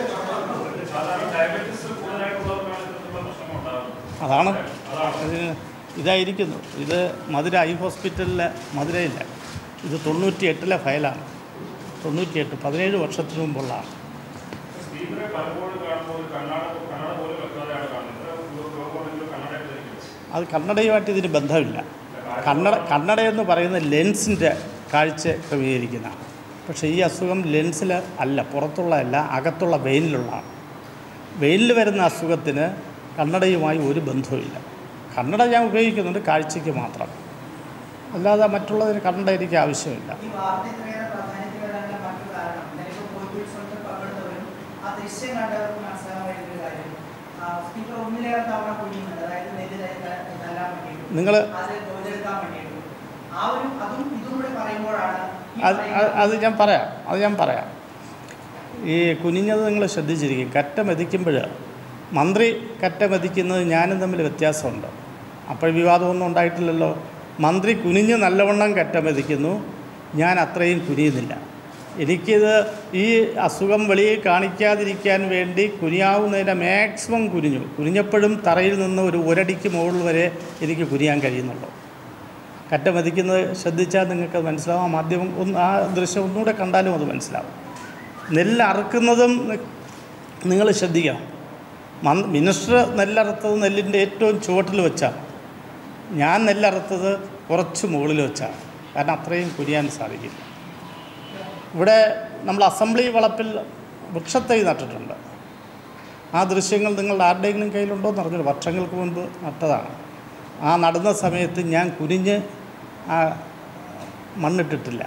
Speaker 3: അതാണ് ഇതിന് ഇതായിരിക്കുന്നു ഇത് മധുര ഐ ഹോസ്പിറ്റലിലെ മധുരയില്ല ഇത് തൊണ്ണൂറ്റി എട്ടിലെ ഫയലാണ് തൊണ്ണൂറ്റിയെട്ട് പതിനേഴ് വർഷത്തിന് മുമ്പുള്ളതാണ്
Speaker 4: സ്പീക്കറെ പലപ്പോഴും കാണുമ്പോൾ ഒരു കണ്ണാട കണ്ണട പോലും വെക്കാതെയാണ് കാണുന്നത് രോഗമാണെങ്കിലും കണ്ണടയൊക്കെ ധരിക്കുന്നത്
Speaker 3: അത് കണ്ണടയുമായിട്ട് ഇതിന് ബന്ധമില്ല കണ്ണട കണ്ണട എന്ന് പറയുന്ന ലെൻസിൻ്റെ കാഴ്ച ക്രമീകരിക്കുന്നതാണ് പക്ഷേ ഈ അസുഖം ലെൻസിൽ അല്ല പുറത്തുള്ളതല്ല അകത്തുള്ള വെയിനിലുള്ളതാണ് വെയിനിൽ വരുന്ന അസുഖത്തിന് കണ്ണടയുമായി ഒരു ബന്ധവുമില്ല കണ്ണട ഞാൻ ഉപയോഗിക്കുന്നുണ്ട് കാഴ്ചയ്ക്ക് മാത്രം അല്ലാതെ മറ്റുള്ളതിന് കണ്ണട എനിക്ക് ആവശ്യമില്ല
Speaker 5: ഈ വാർത്ത ഇത്രയേറെ പ്രാധാന്യത്തിൽ വരാനുള്ള മറ്റൊരു കാരണം ഇന്നലെ കോഴിക്കോട് ഉത്സവത്തിൽ പങ്കെടുത്തവരും ആ ദൃശ്യം കണ്ടവർക്ക് മനസ്സിലാക്കാൻ കഴിയുന്ന ഒരു കാര്യം ആ, സ്പീക്കർ ഒന്നിലേറെ തവണ കുഴിയുന്നുണ്ട് അതായത് നെല്ല് ത- തല്ലാൻ വേണ്ടിയിട്ട്
Speaker 3: നിങ്ങൾ
Speaker 5: അത് തൊഴിലെടുക്കാൻ വേണ്ടിയിട്ട് ആ ഒരു അതും ഇതും കൂടെ പറയുമ്പോഴാണ് ഈ
Speaker 3: അത്
Speaker 5: പറയുന്ന-
Speaker 3: അത് അത് ഞാൻ പറയാം അത് ഞാൻ പറയാം ഈ കുനിഞ്ഞത് നിങ്ങൾ ശ്രദ്ധിച്ചിരിക്കും കറ്റ മെതിക്കുമ്പോൾ മന്ത്രി കറ്റ മെതിക്കുന്നത് ഞാനും തമ്മിൽ വ്യത്യാസമുണ്ട് അപ്പോൾ വിവാദമൊന്നും ഉണ്ടായിട്ടില്ലല്ലോ മന്ത്രി കുനിഞ്ഞ് നല്ലവണ്ണം കറ്റ മെതിക്കുന്നു ഞാൻ അത്രയും കുനിയുന്നില്ല എനിക്കിത് ഈ അസുഖം വെളിയിൽ കാണിക്കാതിരിക്കാൻ വേണ്ടി കുനിയാവുന്നതിൻ്റെ മാക്സിമം കുനിഞ്ഞു കുനിഞ്ഞപ്പോഴും തറയിൽ നിന്ന് ഒരു ഒരടിക്ക് മുകളിൽ വരെ എനിക്ക് കുനിയാൻ കഴിയുന്നുള്ളൂ കറ്റ മതിക്കുന്നത് ശ്രദ്ധിച്ചാൽ നിങ്ങൾക്ക് മനസ്സിലാവും ആ മാധ്യമം ഒന്ന് ആ ദൃശ്യം ഒന്നുകൂടെ കണ്ടാലും അത് മനസ്സിലാവും നെല്ല് അറുക്കുന്നതും നിങ്ങൾ ശ്രദ്ധിക്കണം മന് മിനിസ്റ്റർ നെല്ലറുത്തത് നെല്ലിൻ്റെ ഏറ്റവും ചുവട്ടിൽ വെച്ചാണ് ഞാൻ നെല്ലറുത്തത് കുറച്ച് മുകളിൽ വെച്ചാണ് കാരണം അത്രയും കുനിയാൻ സാധിക്കില്ല ഇവിടെ നമ്മൾ അസംബ്ലി വളപ്പിൽ വൃക്ഷത്തൈ നട്ടിട്ടുണ്ട് ആ ദൃശ്യങ്ങൾ നിങ്ങളുടെ ആരുടെയെങ്കിലും കയ്യിലുണ്ടോ എന്ന് അറിഞ്ഞില്ല വർഷങ്ങൾക്ക് മുൻപ് നട്ടതാണ് ആ നടുന്ന സമയത്ത് ഞാൻ കുനിഞ്ഞ് ആ മണ്ണിട്ടിട്ടില്ല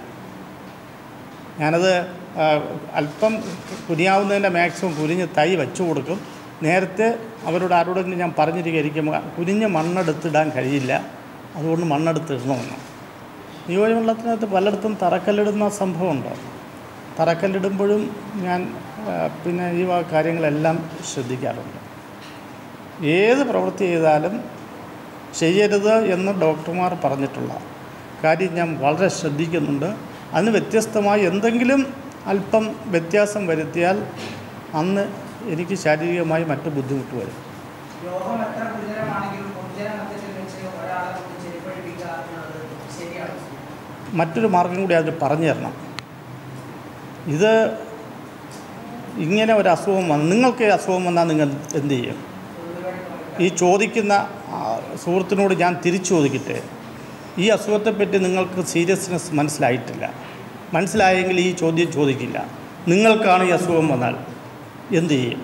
Speaker 3: ഞാനത് ആ, അല്പം കുനിയാവുന്നതിൻ്റെ മാക്സിമം കുനിഞ്ഞ് തൈ വെച്ചു കൊടുക്കും നേരത്തെ അവരോട് ആരോടെങ്കിലും ഞാൻ പറഞ്ഞിരിക്കും കുനിഞ്ഞ് മണ്ണെടുത്തിടാൻ കഴിയില്ല അതുകൊണ്ട് മണ്ണെടുത്തിടണമെന്ന് നിയോജകമണ്ഡലത്തിനകത്ത് പലയിടത്തും തറക്കല്ലിടുന്ന സംഭവമുണ്ട് തറക്കല്ലിടുമ്പോഴും ഞാൻ ആ, പിന്നെ ഈ വക കാര്യങ്ങളെല്ലാം ശ്രദ്ധിക്കാറുണ്ട് ഏത് പ്രവൃത്തി ചെയ്താലും ചെയ്യരുത് എന്ന് ഡോക്ടർമാർ പറഞ്ഞിട്ടുള്ള കാര്യം ഞാൻ വളരെ ശ്രദ്ധിക്കുന്നുണ്ട് അതിന് വ്യത്യസ്തമായി എന്തെങ്കിലും അല്പം വ്യത്യാസം വരുത്തിയാൽ അന്ന് എനിക്ക് ശാരീരികമായി മറ്റ് ബുദ്ധിമുട്ട് വരും
Speaker 5: രോഗം എത്ര ഗുരുതരമാണെങ്കിലും പൊതുജനമധ്യത്തിൽ വെച്ച് ഒരാളെ കൊണ്ട് ചെരുപ്പഴിപ്പിക്കുക എന്നുള്ളത് ശരിയാണ്
Speaker 3: മറ്റൊരു മാർഗം കൂടി അതിൽ പറഞ്ഞു തരണം ഇത് ഇങ്ങനെ ഒരു അസുഖം വന്ന് നിങ്ങൾക്ക് ഈ അസുഖം വന്നാൽ നിങ്ങൾ എന്ത് ചെയ്യും ഈ ചോദിക്കുന്ന ആ, സുഹൃത്തിനോട് ഞാൻ തിരിച്ചു ചോദിക്കട്ടെ ഈ അസുഖത്തെപ്പറ്റി നിങ്ങൾക്ക് സീരിയസ്നെസ് മനസ്സിലായിട്ടില്ല മനസ്സിലായെങ്കിൽ ഈ ചോദ്യം ചോദിക്കില്ല നിങ്ങൾക്കാണ് ഈ അസുഖം വന്നാൽ എന്ത് ചെയ്യും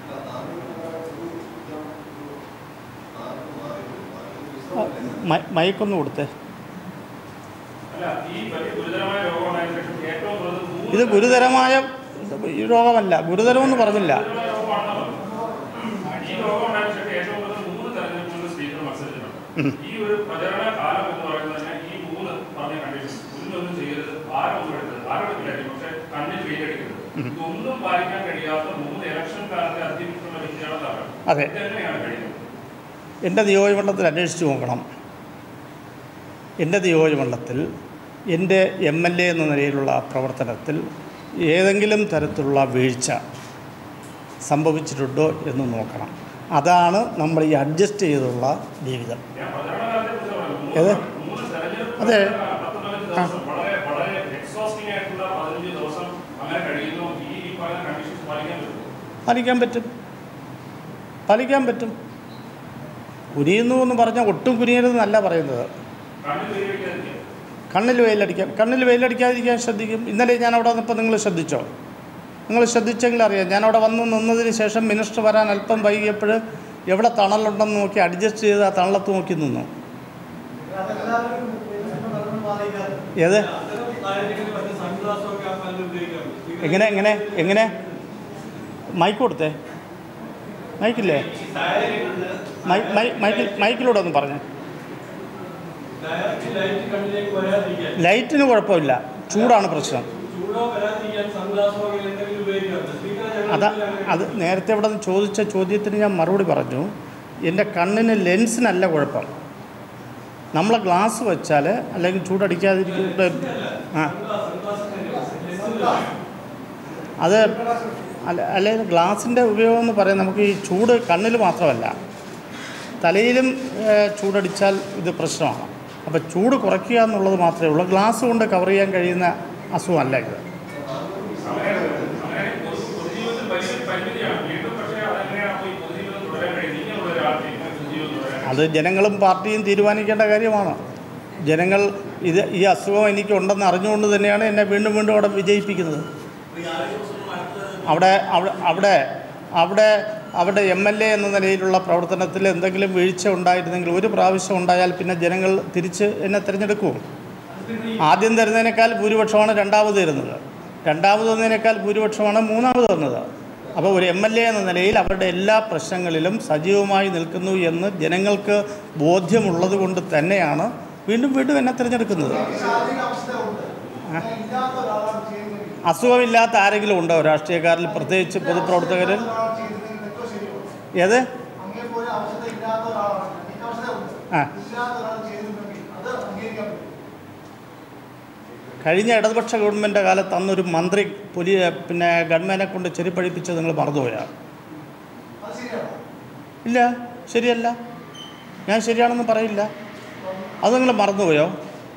Speaker 3: ആ, മൈ- മയക്കൊന്ന് കൊടുത്തേ
Speaker 4: അല്ല ഈ വലിയ ഗുരുതരമായ രോഗം ഉണ്ടായതിനു ശേഷം ഏറ്റവും കുറഞ്ഞത് മൂന്ന്
Speaker 3: ഇത് ഗുരുതരമായ ഈ രോഗമല്ല ഗുരുതരമെന്ന് പറഞ്ഞില്ല
Speaker 4: ഗുരുതരമായ രോഗമാണെന്ന് പറഞ്ഞു. ഈ രോഗം ഉണ്ടായതിനു ശേഷം ഏറ്റവും കൂടുതൽ മൂന്ന് തെരഞ്ഞെടുപ്പുകളിൽ സ്പീക്കർ മത്സരിച്ചിട്ടുണ്ട് ഈ ഒരു പ്രചരണ കാലം എന്ന് പറയുന്നത് തന്നെ ഈ മൂന്ന് പറഞ്ഞ കണ്ടീഷൻ ഒന്നൊന്നും ചെയ്യരുത് ആരൊന്നും എടുക്കരുത് ആരോടെങ്കിലും പക്ഷെ കണ്ണിൽ വെയിലടിക്കരുത് ഇതൊന്നും പാലിക്കാൻ കഴിയാത്ത മൂന്ന് ഇലക്ഷൻ കാലത്തെ അതിജീവിക്കുന്ന വ്യക്തിയാണ് താങ്കൾ
Speaker 3: അതെ
Speaker 4: ഇതെങ്ങനെയാണ് കഴിയുന്നത്
Speaker 3: എൻ്റെ നിയോജകമണ്ഡലത്തിൽ അന്വേഷിച്ച് നോക്കണം എൻ്റെ നിയോജകമണ്ഡലത്തിൽ എൻ്റെ എം എൽ എ എന്ന നിലയിലുള്ള പ്രവർത്തനത്തിൽ ഏതെങ്കിലും തരത്തിലുള്ള വീഴ്ച സംഭവിച്ചിട്ടുണ്ടോ എന്ന് നോക്കണം അതാണ് നമ്മൾ ഈ അഡ്ജസ്റ്റ് ചെയ്തുള്ള ജീവിതം
Speaker 4: ഞാൻ പ്രചരണകാലത്തെ കുറിച്ച് പറഞ്ഞു
Speaker 3: ഏത്
Speaker 4: മൂന്ന് മൂന്ന് തെരഞ്ഞെടുപ്പ്
Speaker 3: അതെ
Speaker 4: പത്തൊമ്പത് ദിവസം വളരെ വളരെ എക്സോസ്റ്റിംഗ് ആയിട്ടുള്ള പതിനഞ്ച് ദിവസം അങ്ങനെ കഴിയുന്നു ഈ ഈ പറയുന്ന കണ്ടീഷൻസ് പാലിക്കാൻ പറ്റുമോ
Speaker 3: പാലിക്കാൻ പറ്റും പാലിക്കാൻ പറ്റും കുനിയുന്നു എന്ന് പറഞ്ഞാൽ ഒട്ടും കുനിയരുതെന്നല്ല പറയുന്നത്
Speaker 4: കണ്ണിൽ വെയിലടിക്കാതിരിക്കുക
Speaker 3: കണ്ണിൽ വെയിലടിക്കാൻ കണ്ണിൽ വെയിലടിക്കാതിരിക്കാൻ ശ്രദ്ധിക്കും ഇന്നലെ ഞാൻ അവിടെ വന്നപ്പോൾ നിങ്ങൾ ശ്രദ്ധിച്ചോ നിങ്ങൾ ശ്രദ്ധിച്ചെങ്കിൽ അറിയാം ഞാൻ അവിടെ വന്ന് നിന്നതിന് ശേഷം മിനിസ്റ്റർ വരാൻ അല്പം വൈകിയപ്പോൾ എവിടെ തണലുണ്ടെന്ന് നോക്കി അഡ്ജസ്റ്റ് ചെയ്ത് ആ തണലത്ത് നോക്കി നിന്നു ഏത് എങ്ങനെ എങ്ങനെ എങ്ങനെ മൈക്ക് കൊടുത്തേ മൈക്കില്ലേ മൈ മൈ മൈക്കിൽ മൈക്കിലൂടെ ഒന്ന് പറഞ്ഞേ ലൈറ്റിന് കുഴപ്പമില്ല ചൂടാണ് പ്രശ്നം അതാ അത് നേരത്തെ ഇവിടെ നിന്ന് ചോദിച്ച ചോദ്യത്തിന് ഞാൻ മറുപടി പറഞ്ഞു എൻ്റെ കണ്ണിന് ലെൻസിനല്ല കുഴപ്പം നമ്മളെ ഗ്ലാസ് വെച്ചാൽ അല്ലെങ്കിൽ ചൂടടിക്കാതിരിക്കുന്ന ആ അത് അല്ല അല്ലെങ്കിൽ ഗ്ലാസിൻ്റെ ഉപയോഗം എന്ന് പറയാൻ നമുക്ക് ഈ ചൂട് കണ്ണിൽ മാത്രമല്ല തലയിലും ഏഹ്, ചൂടടിച്ചാൽ ഇത് പ്രശ്നമാണ് അപ്പോൾ ചൂട് കുറയ്ക്കുക എന്നുള്ളത് മാത്രമേ ഉള്ളൂ ഗ്ലാസ് കൊണ്ട് കവർ ചെയ്യാൻ കഴിയുന്ന അസുഖമല്ല ഇത്
Speaker 4: അങ്ങനെ അങ്ങനെ പൊതു- പൊതുജീവിതത്തിൽ വലിയൊരു പരിമിതിയാണ് വീണ്ടും പക്ഷേ അതെങ്ങനെയാണ് അപ്പോൾ ഈ പൊതുജീവിതം തുടരാൻ കഴിയുന്നത് ഇങ്ങനെയുള്ള ഒരാൾക്ക് ഇങ്ങനെ പൊതുജീവിതം തുടരാൻ
Speaker 3: അത് ജനങ്ങളും പാർട്ടിയും തീരുമാനിക്കേണ്ട കാര്യമാണ് ജനങ്ങൾ ഇത് ഈ അസുഖം എനിക്കുണ്ടെന്ന് അറിഞ്ഞുകൊണ്ട് തന്നെയാണ് എന്നെ വീണ്ടും വീണ്ടും അവിടെ വിജയിപ്പിക്കുന്നത് അവിടെ അവിടെ അവിടെ അവിടെ അവിടെ എം എൽ എ എന്ന നിലയിലുള്ള പ്രവർത്തനത്തിൽ എന്തെങ്കിലും വീഴ്ച ഉണ്ടായിരുന്നെങ്കിൽ ഒരു പ്രാവശ്യം ഉണ്ടായാൽ പിന്നെ ജനങ്ങൾ തിരിച്ച് എന്നെ തിരഞ്ഞെടുക്കുമോ ആദ്യം തരുന്നതിനേക്കാൾ ഭൂരിപക്ഷമാണ് രണ്ടാമത് തരുന്നത് രണ്ടാമത് തന്നതിനേക്കാൾ ഭൂരിപക്ഷമാണ് മൂന്നാമത് തന്നത് അപ്പോൾ ഒരു എം എൽ എ എന്ന നിലയിൽ അവരുടെ എല്ലാ പ്രശ്നങ്ങളിലും സജീവമായി നിൽക്കുന്നു എന്ന് ജനങ്ങൾക്ക് ബോധ്യമുള്ളത് കൊണ്ട് തന്നെയാണ് വീണ്ടും വീണ്ടും എന്നെ തിരഞ്ഞെടുക്കുന്നത് ആ. അസുഖമില്ലാത്ത ആരെങ്കിലും ഉണ്ടോ രാഷ്ട്രീയക്കാരിൽ പ്രത്യേകിച്ച് പൊതുപ്രവർത്തകരിൽ ഏത് ആ കഴിഞ്ഞ ഇടതുപക്ഷ ഗവൺമെൻറ് കാലത്ത് അന്നൊരു മന്ത്രി പുലി പിന്നെ ഗവൺമെൻറ്റിനെ കൊണ്ട് ചെരിപ്പഴിപ്പിച്ചത് നിങ്ങൾ മറന്നുപോയാ ഇല്ല ശരിയല്ല ഞാൻ ശരിയാണെന്ന് പറയില്ല അത് നിങ്ങൾ മറന്നുപോയോ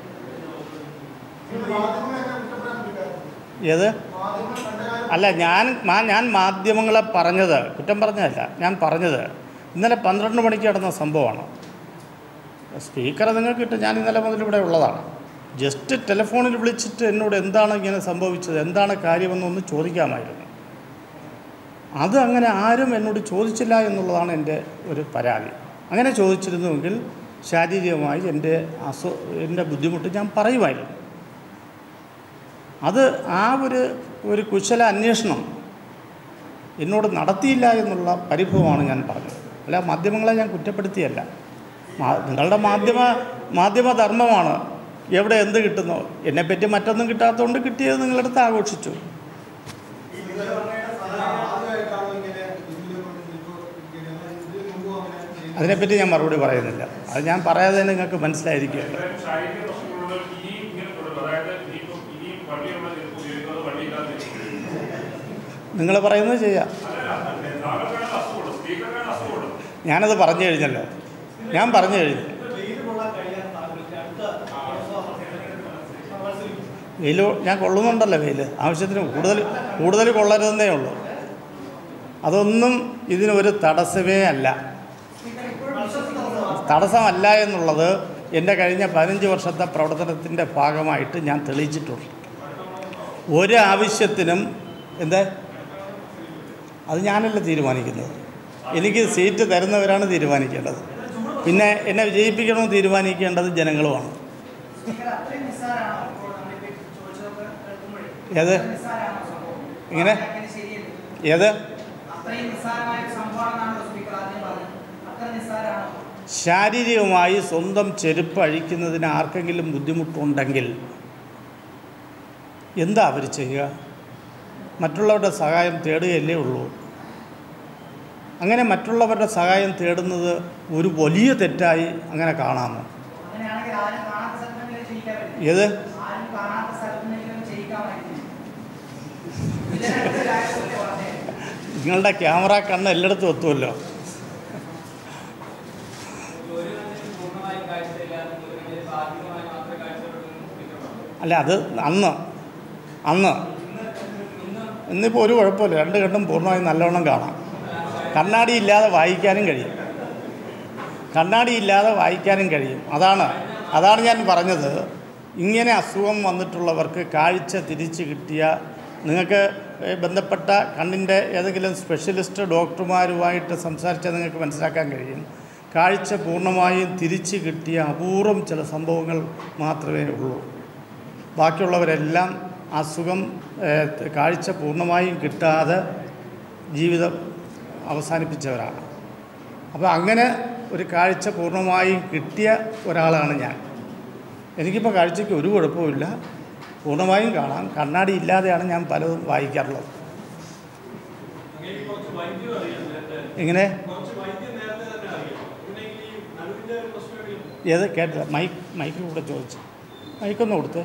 Speaker 3: ഏത് അല്ല ഞാൻ മാ- ഞാൻ മാധ്യമങ്ങളെ പറഞ്ഞത് കുറ്റം പറഞ്ഞതല്ല ഞാൻ പറഞ്ഞത് ഇന്നലെ പന്ത്രണ്ട് മണിക്ക് നടന്ന സംഭവമാണ് സ്പീക്കറെ നിങ്ങൾക്ക് കിട്ടും ഞാൻ ഇന്നലെ മുതൽ ഇവിടെ ഉള്ളതാണ് ജസ്റ്റ് ടെലിഫോണിൽ വിളിച്ചിട്ട് എന്നോട് എന്താണ് ഇങ്ങനെ സംഭവിച്ചത് എന്താണ് കാര്യമെന്നൊന്ന് ചോദിക്കാമായിരുന്നു അത് അങ്ങനെ ആരും എന്നോട് ചോദിച്ചില്ല എന്നുള്ളതാണ് എൻ്റെ ഒരു പരാതി അങ്ങനെ ചോദിച്ചിരുന്നുവെങ്കിൽ ശാരീരികമായി എൻ്റെ അസു എൻ്റെ ബുദ്ധിമുട്ട് ഞാൻ പറയുമായിരുന്നു അത് ആ ഒരു ഒരു കുശല അന്വേഷണം എന്നോട് നടത്തിയില്ല എന്നുള്ള പരിഭവമാണ് ഞാൻ പറഞ്ഞത് അല്ല മാധ്യമങ്ങളെ ഞാൻ കുറ്റപ്പെടുത്തിയല്ല മാ- നിങ്ങളുടെ മാധ്യമ മാധ്യമ ധർമ്മമാണ് എവിടെ എന്ത് കിട്ടുന്നോ എന്നെപ്പറ്റി മറ്റൊന്നും കിട്ടാത്തതുകൊണ്ട് കിട്ടിയത് നിങ്ങളടുത്ത് ആഘോഷിച്ചു അതിനെപ്പറ്റി ഞാൻ മറുപടി പറയുന്നില്ല അത് ഞാൻ പറയാതെ തന്നെ നിങ്ങൾക്ക് മനസ്സിലായിരിക്കുമല്ലോ
Speaker 4: അതായത് ശാരീരിക പ്രശ്നങ്ങളുള്ള ഇനിയും ഇങ്ങനെ തുടരും അതായത് ഇനിയിപ്പം ഇനിയും വണ്ടിയുള്ള ചെരുപ്പ് ഉപയോഗിക്കുന്നത് വണ്ടിയില്ലാതെ ചെരുപ്പ്
Speaker 3: നിങ്ങൾ പറയുന്നത് ചെയ്യാം
Speaker 4: താങ്കൾക്കാണ് അസുഖമുള്ളൂ സ്ത്രീകൾക്കാണ് അസുഖമുള്ളൂ
Speaker 3: ഞാനത് പറഞ്ഞു കഴിഞ്ഞല്ലോ ഞാൻ പറഞ്ഞു കഴിഞ്ഞു വെയിൽ ഞാൻ കൊള്ളുന്നുണ്ടല്ലോ വെയിൽ ആവശ്യത്തിന് കൂടുതൽ കൂടുതൽ കൊള്ളരുതെന്നേ ഉള്ളൂ അതൊന്നും ഇതിനൊരു തടസ്സമേ അല്ല തടസ്സമല്ല എന്നുള്ളത് എൻ്റെ കഴിഞ്ഞ പതിനഞ്ച് വർഷത്തെ പ്രവർത്തനത്തിൻ്റെ ഭാഗമായിട്ട് ഞാൻ തെളിയിച്ചിട്ടുണ്ട് ഒരു ആവശ്യത്തിനും എന്താ അത് ഞാനല്ല തീരുമാനിക്കുന്നത് എനിക്ക് സീറ്റ് തരുന്നവരാണ് തീരുമാനിക്കേണ്ടത് പിന്നെ എന്നെ വിജയിപ്പിക്കണമെന്ന് തീരുമാനിക്കേണ്ടത് ജനങ്ങളുമാണ്
Speaker 5: സ്പീക്കർ അത്രയും നിസ്സാരമാണോ ഇപ്പോൾ നമ്മളിപ്പോൾ ചോദിച്ചതൊക്കെ കേൾക്കുമ്പോഴേ
Speaker 3: ഏത്
Speaker 5: നിസ്സാരമാണോ സംഭവം
Speaker 3: എങ്ങനെ?
Speaker 5: അങ്ങനെ ശരിയല്ലേ
Speaker 3: ഏത്
Speaker 5: അത്രയും നിസ്സാരമായ ഒരു സംഭവമാണെന്നാണല്ലോ സ്പീക്കർ ആദ്യം പറഞ്ഞത് അത്ര നിസ്സാരമാണോ
Speaker 3: ശാരീരികമായി സ്വന്തം ചെരുപ്പ് അഴിക്കുന്നതിന് ആർക്കെങ്കിലും ബുദ്ധിമുട്ടുണ്ടെങ്കിൽ എന്താ അവർ ചെയ്യുക മറ്റുള്ളവരുടെ സഹായം തേടുകയല്ലേ ഉള്ളൂ അങ്ങനെ മറ്റുള്ളവരുടെ സഹായം തേടുന്നത് ഒരു വലിയ തെറ്റായി അങ്ങനെ കാണാമോ
Speaker 5: അങ്ങനെയാണെങ്കിൽ ആരും കാണാത്ത സ്ഥലത്തെങ്കിലും ചെയ്യിക്കാൻ പറ്റും
Speaker 3: ഏത്
Speaker 5: ആരും കാണാത്ത സ്ഥലത്തെങ്കിലും ചെയ്യിക്കാൻ പറ്റും ഇതിനടുത്ത് കാര്യമല്ലേ പറഞ്ഞത്
Speaker 3: നിങ്ങളുടെ ക്യാമറ കണ്ണ് എല്ലായിടത്തും എത്തുമല്ലോ അല്ല അത് അന്ന് അന്ന് ഇന്നിപ്പോൾ ഒരു കുഴപ്പമില്ല രണ്ട് കണ്ണും പൂർണ്ണമായും നല്ലവണ്ണം കാണാം കണ്ണാടി ഇല്ലാതെ വായിക്കാനും കഴിയും കണ്ണാടി ഇല്ലാതെ വായിക്കാനും കഴിയും അതാണ് അതാണ് ഞാൻ പറഞ്ഞത് ഇങ്ങനെ അസുഖം വന്നിട്ടുള്ളവർക്ക് കാഴ്ച തിരിച്ച് കിട്ടിയ നിങ്ങൾക്ക് ഏ, ബന്ധപ്പെട്ട കണ്ണിൻ്റെ ഏതെങ്കിലും സ്പെഷ്യലിസ്റ്റ് ഡോക്ടർമാരുമായിട്ട് സംസാരിച്ചാൽ നിങ്ങൾക്ക് മനസ്സിലാക്കാൻ കഴിയും കാഴ്ച പൂർണ്ണമായും തിരിച്ച് കിട്ടിയ അപൂർവം ചില സംഭവങ്ങൾ മാത്രമേ ഉള്ളൂ ബാക്കിയുള്ളവരെല്ലാം അസുഖം ഏഹ്, കാഴ്ച പൂർണ്ണമായും കിട്ടാതെ ജീവിതം അവസാനിപ്പിച്ചവരാണ് അപ്പോൾ അങ്ങനെ ഒരു കാഴ്ച പൂർണ്ണമായും കിട്ടിയ ഒരാളാണ് ഞാൻ എനിക്കിപ്പോൾ കാഴ്ചയ്ക്ക് ഒരു കുഴപ്പമില്ല പൂർണ്ണമായും കാണാം കണ്ണാടി ഇല്ലാതെയാണ് ഞാൻ പലതും വായിക്കാറുള്ളത് എങ്ങനെ ഏത് കേട്ടില്ല മൈക്ക് മൈക്കിൽ കൂടെ ചോദിച്ചു മൈക്കൊന്ന് കൊടുത്ത്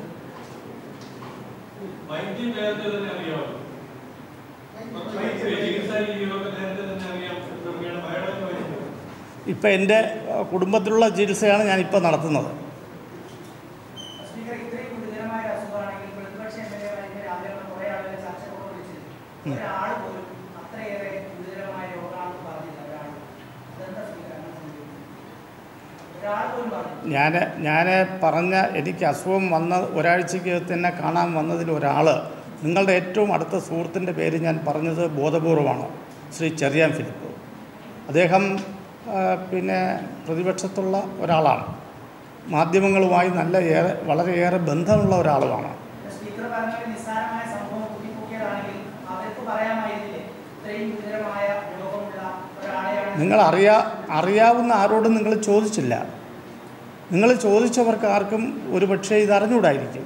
Speaker 6: വൈദ്യം നേരത്തെ തന്നെ അറിയാമല്ലോ ചികിത്സാ രീതികളൊക്കെ നേരത്തെ തന്നെ അറിയാം എന്തൊക്കെയാണ് ബയോളജി വൈദ്യം
Speaker 3: ഇപ്പം എൻ്റെ അഹ്, കുടുംബത്തിലുള്ള ചികിത്സയാണ് ഞാനിപ്പോൾ നടത്തുന്നത്
Speaker 5: സ്പീക്കർ ഇത്രയും ഗുരുതരമായ ഒരു അസുഖമാണെങ്കിൽ പ്രതിപക്ഷ എം എൽ എ രാവിലെ കുറേ ആളുകളെ ചർച്ചകളോട് വിളിച്ചിരുന്നു ഒരാൾ പോലും അത്രയേറെ ഗുരുതരമായ രോഗമാണെന്ന് പറഞ്ഞില്ല ഒരാൾ അതെന്താ സ്പീക്കർ അങ്ങനെ സംഭവിക്കുന്നത് ഒരാൾ പോലും പറഞ്ഞു
Speaker 3: ഞാൻ ഞാൻ പറഞ്ഞ എനിക്ക് അസുഖം വന്ന ഒരാഴ്ചയ്ക്ക് തന്നെ കാണാൻ വന്നതിൽ ഒരാൾ നിങ്ങളുടെ ഏറ്റവും അടുത്ത സുഹൃത്തിൻ്റെ പേര് ഞാൻ പറഞ്ഞത് ബോധപൂർവമാണ് ശ്രീ ചെറിയാൻ ഫിലിപ്പ് അദ്ദേഹം ആ, പിന്നെ പ്രതിപക്ഷത്തുള്ള ഒരാളാണ് മാധ്യമങ്ങളുമായി നല്ല ഏറെ വളരെയേറെ ബന്ധമുള്ള ഒരാളുമാണ്
Speaker 5: സ്പീക്കർ പറഞ്ഞ ഒരു നിസ്സാരമായ സംഭവം കുത്തിപ്പൊക്കിയതാണെങ്കിൽ അവർക്ക് പറയാമായിരുന്നില്ലേ ഇത്രയും ഗുരുതരമായ രോഗമുള്ള ഒരാളെയാണ്
Speaker 3: നിങ്ങൾ അറിയാ അറിയാവുന്ന ആരോടും നിങ്ങൾ ചോദിച്ചില്ല നിങ്ങൾ ചോദിച്ചവർക്ക് ആർക്കും ഒരു പക്ഷേ ഇത് അറിഞ്ഞുകൂടായിരിക്കും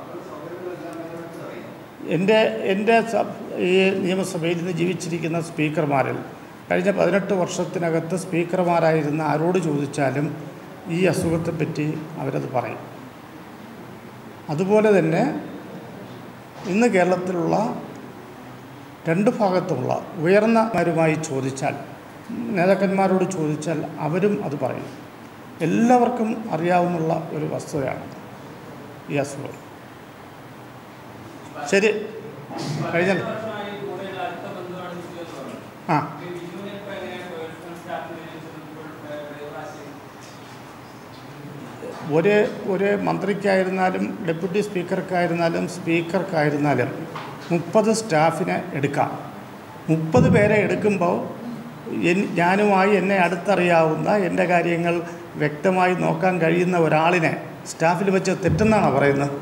Speaker 3: എൻ്റെ എൻ്റെ സ- ഈ നിയമസഭയിൽ ഇന്ന് ജീവിച്ചിരിക്കുന്ന സ്പീക്കർമാരിൽ കഴിഞ്ഞ പതിനെട്ട് വർഷത്തിനകത്ത് സ്പീക്കർമാരായിരുന്ന ആരോട് ചോദിച്ചാലും ഈ അസുഖത്തെപ്പറ്റി അവരത് പറയും അതുപോലെ തന്നെ ഇന്ന് കേരളത്തിലുള്ള രണ്ട് ഭാഗത്തുമുള്ള ഉയർന്നമാരുമായി ചോദിച്ചാൽ നേതാക്കന്മാരോട് ചോദിച്ചാൽ അവരും അത് പറയും എല്ലാവർക്കും അറിയാവുന്നുള്ള ഒരു വസ്തുതയാണ് ഈ അസുഖം ശരി കഴിഞ്ഞല്ലോ
Speaker 6: വർഷമായി കൂടുതൽ അടുത്ത ബന്ധമാണ് വിജു എന്ന് പറയുന്നത്
Speaker 3: ആ
Speaker 6: ഈ വിജുവിനെ ഇപ്പൊ എങ്ങനെയാണ് പേഴ്സണൽ സ്റ്റാഫിനെ ഇപ്പോൾ ഡ്രൈവറാക്കി
Speaker 3: ഒരു ഒരു മന്ത്രിക്കായിരുന്നാലും ഡെപ്യൂട്ടി സ്പീക്കർക്കായിരുന്നാലും സ്പീക്കർക്കായിരുന്നാലും മുപ്പത് സ്റ്റാഫിനെ എടുക്കാം മുപ്പത് പേരെ എടുക്കുമ്പോൾ എൻ ഞാനുമായി എന്നെ അടുത്തറിയാവുന്ന എൻ്റെ കാര്യങ്ങൾ വ്യക്തമായി നോക്കാൻ കഴിയുന്ന ഒരാളിനെ സ്റ്റാഫിൽ വെച്ച് തെറ്റെന്നാണോ പറയുന്നത്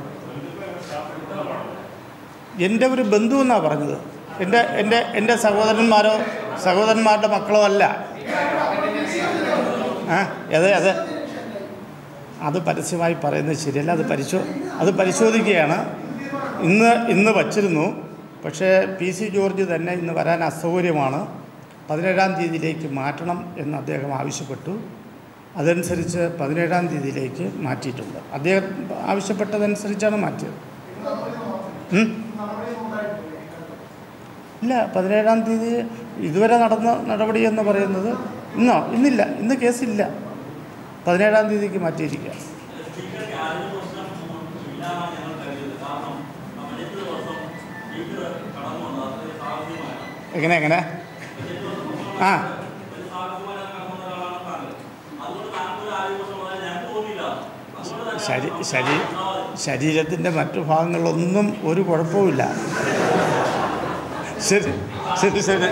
Speaker 3: എൻ്റെ ഒരു ബന്ധു എന്നാണ് പറഞ്ഞത് എൻ്റെ എൻ്റെ എൻ്റെ സഹോദരന്മാരോ സഹോദരന്മാരുടെ മക്കളോ അല്ല ആ അതെ അതെ അത് പരസ്യമായി പറയുന്നത് ശരിയല്ല അത് പരിശോ അത് പരിശോധിക്കുകയാണ് ഇന്ന് ഇന്ന് വച്ചിരുന്നു പക്ഷേ പി സി ജോർജ് തന്നെ ഇന്ന് വരാൻ അസൗകര്യമാണ് പതിനേഴാം തീയതിയിലേക്ക് മാറ്റണം എന്ന് അദ്ദേഹം ആവശ്യപ്പെട്ടു അതനുസരിച്ച് പതിനേഴാം തീയതിയിലേക്ക് മാറ്റിയിട്ടുണ്ട് അദ്ദേഹം ആവശ്യപ്പെട്ടതനുസരിച്ചാണ് മാറ്റിയത് ഉം? ഇല്ല പതിനേഴാം തീയതി ഇതുവരെ നടന്ന നടപടി എന്ന് പറയുന്നത് ഇന്നോ ഇന്നില്ല ഇന്ന് കേസില്ല പതിനേഴാം തീയതിക്ക് മാറ്റിയിരിക്കുക എങ്ങനെ എങ്ങനെ ആ ശരീ ശരീ ശരീരത്തിൻ്റെ മറ്റു ഭാഗങ്ങളൊന്നും ഒരു കുഴപ്പവുമില്ല ശരി ശരി ശരി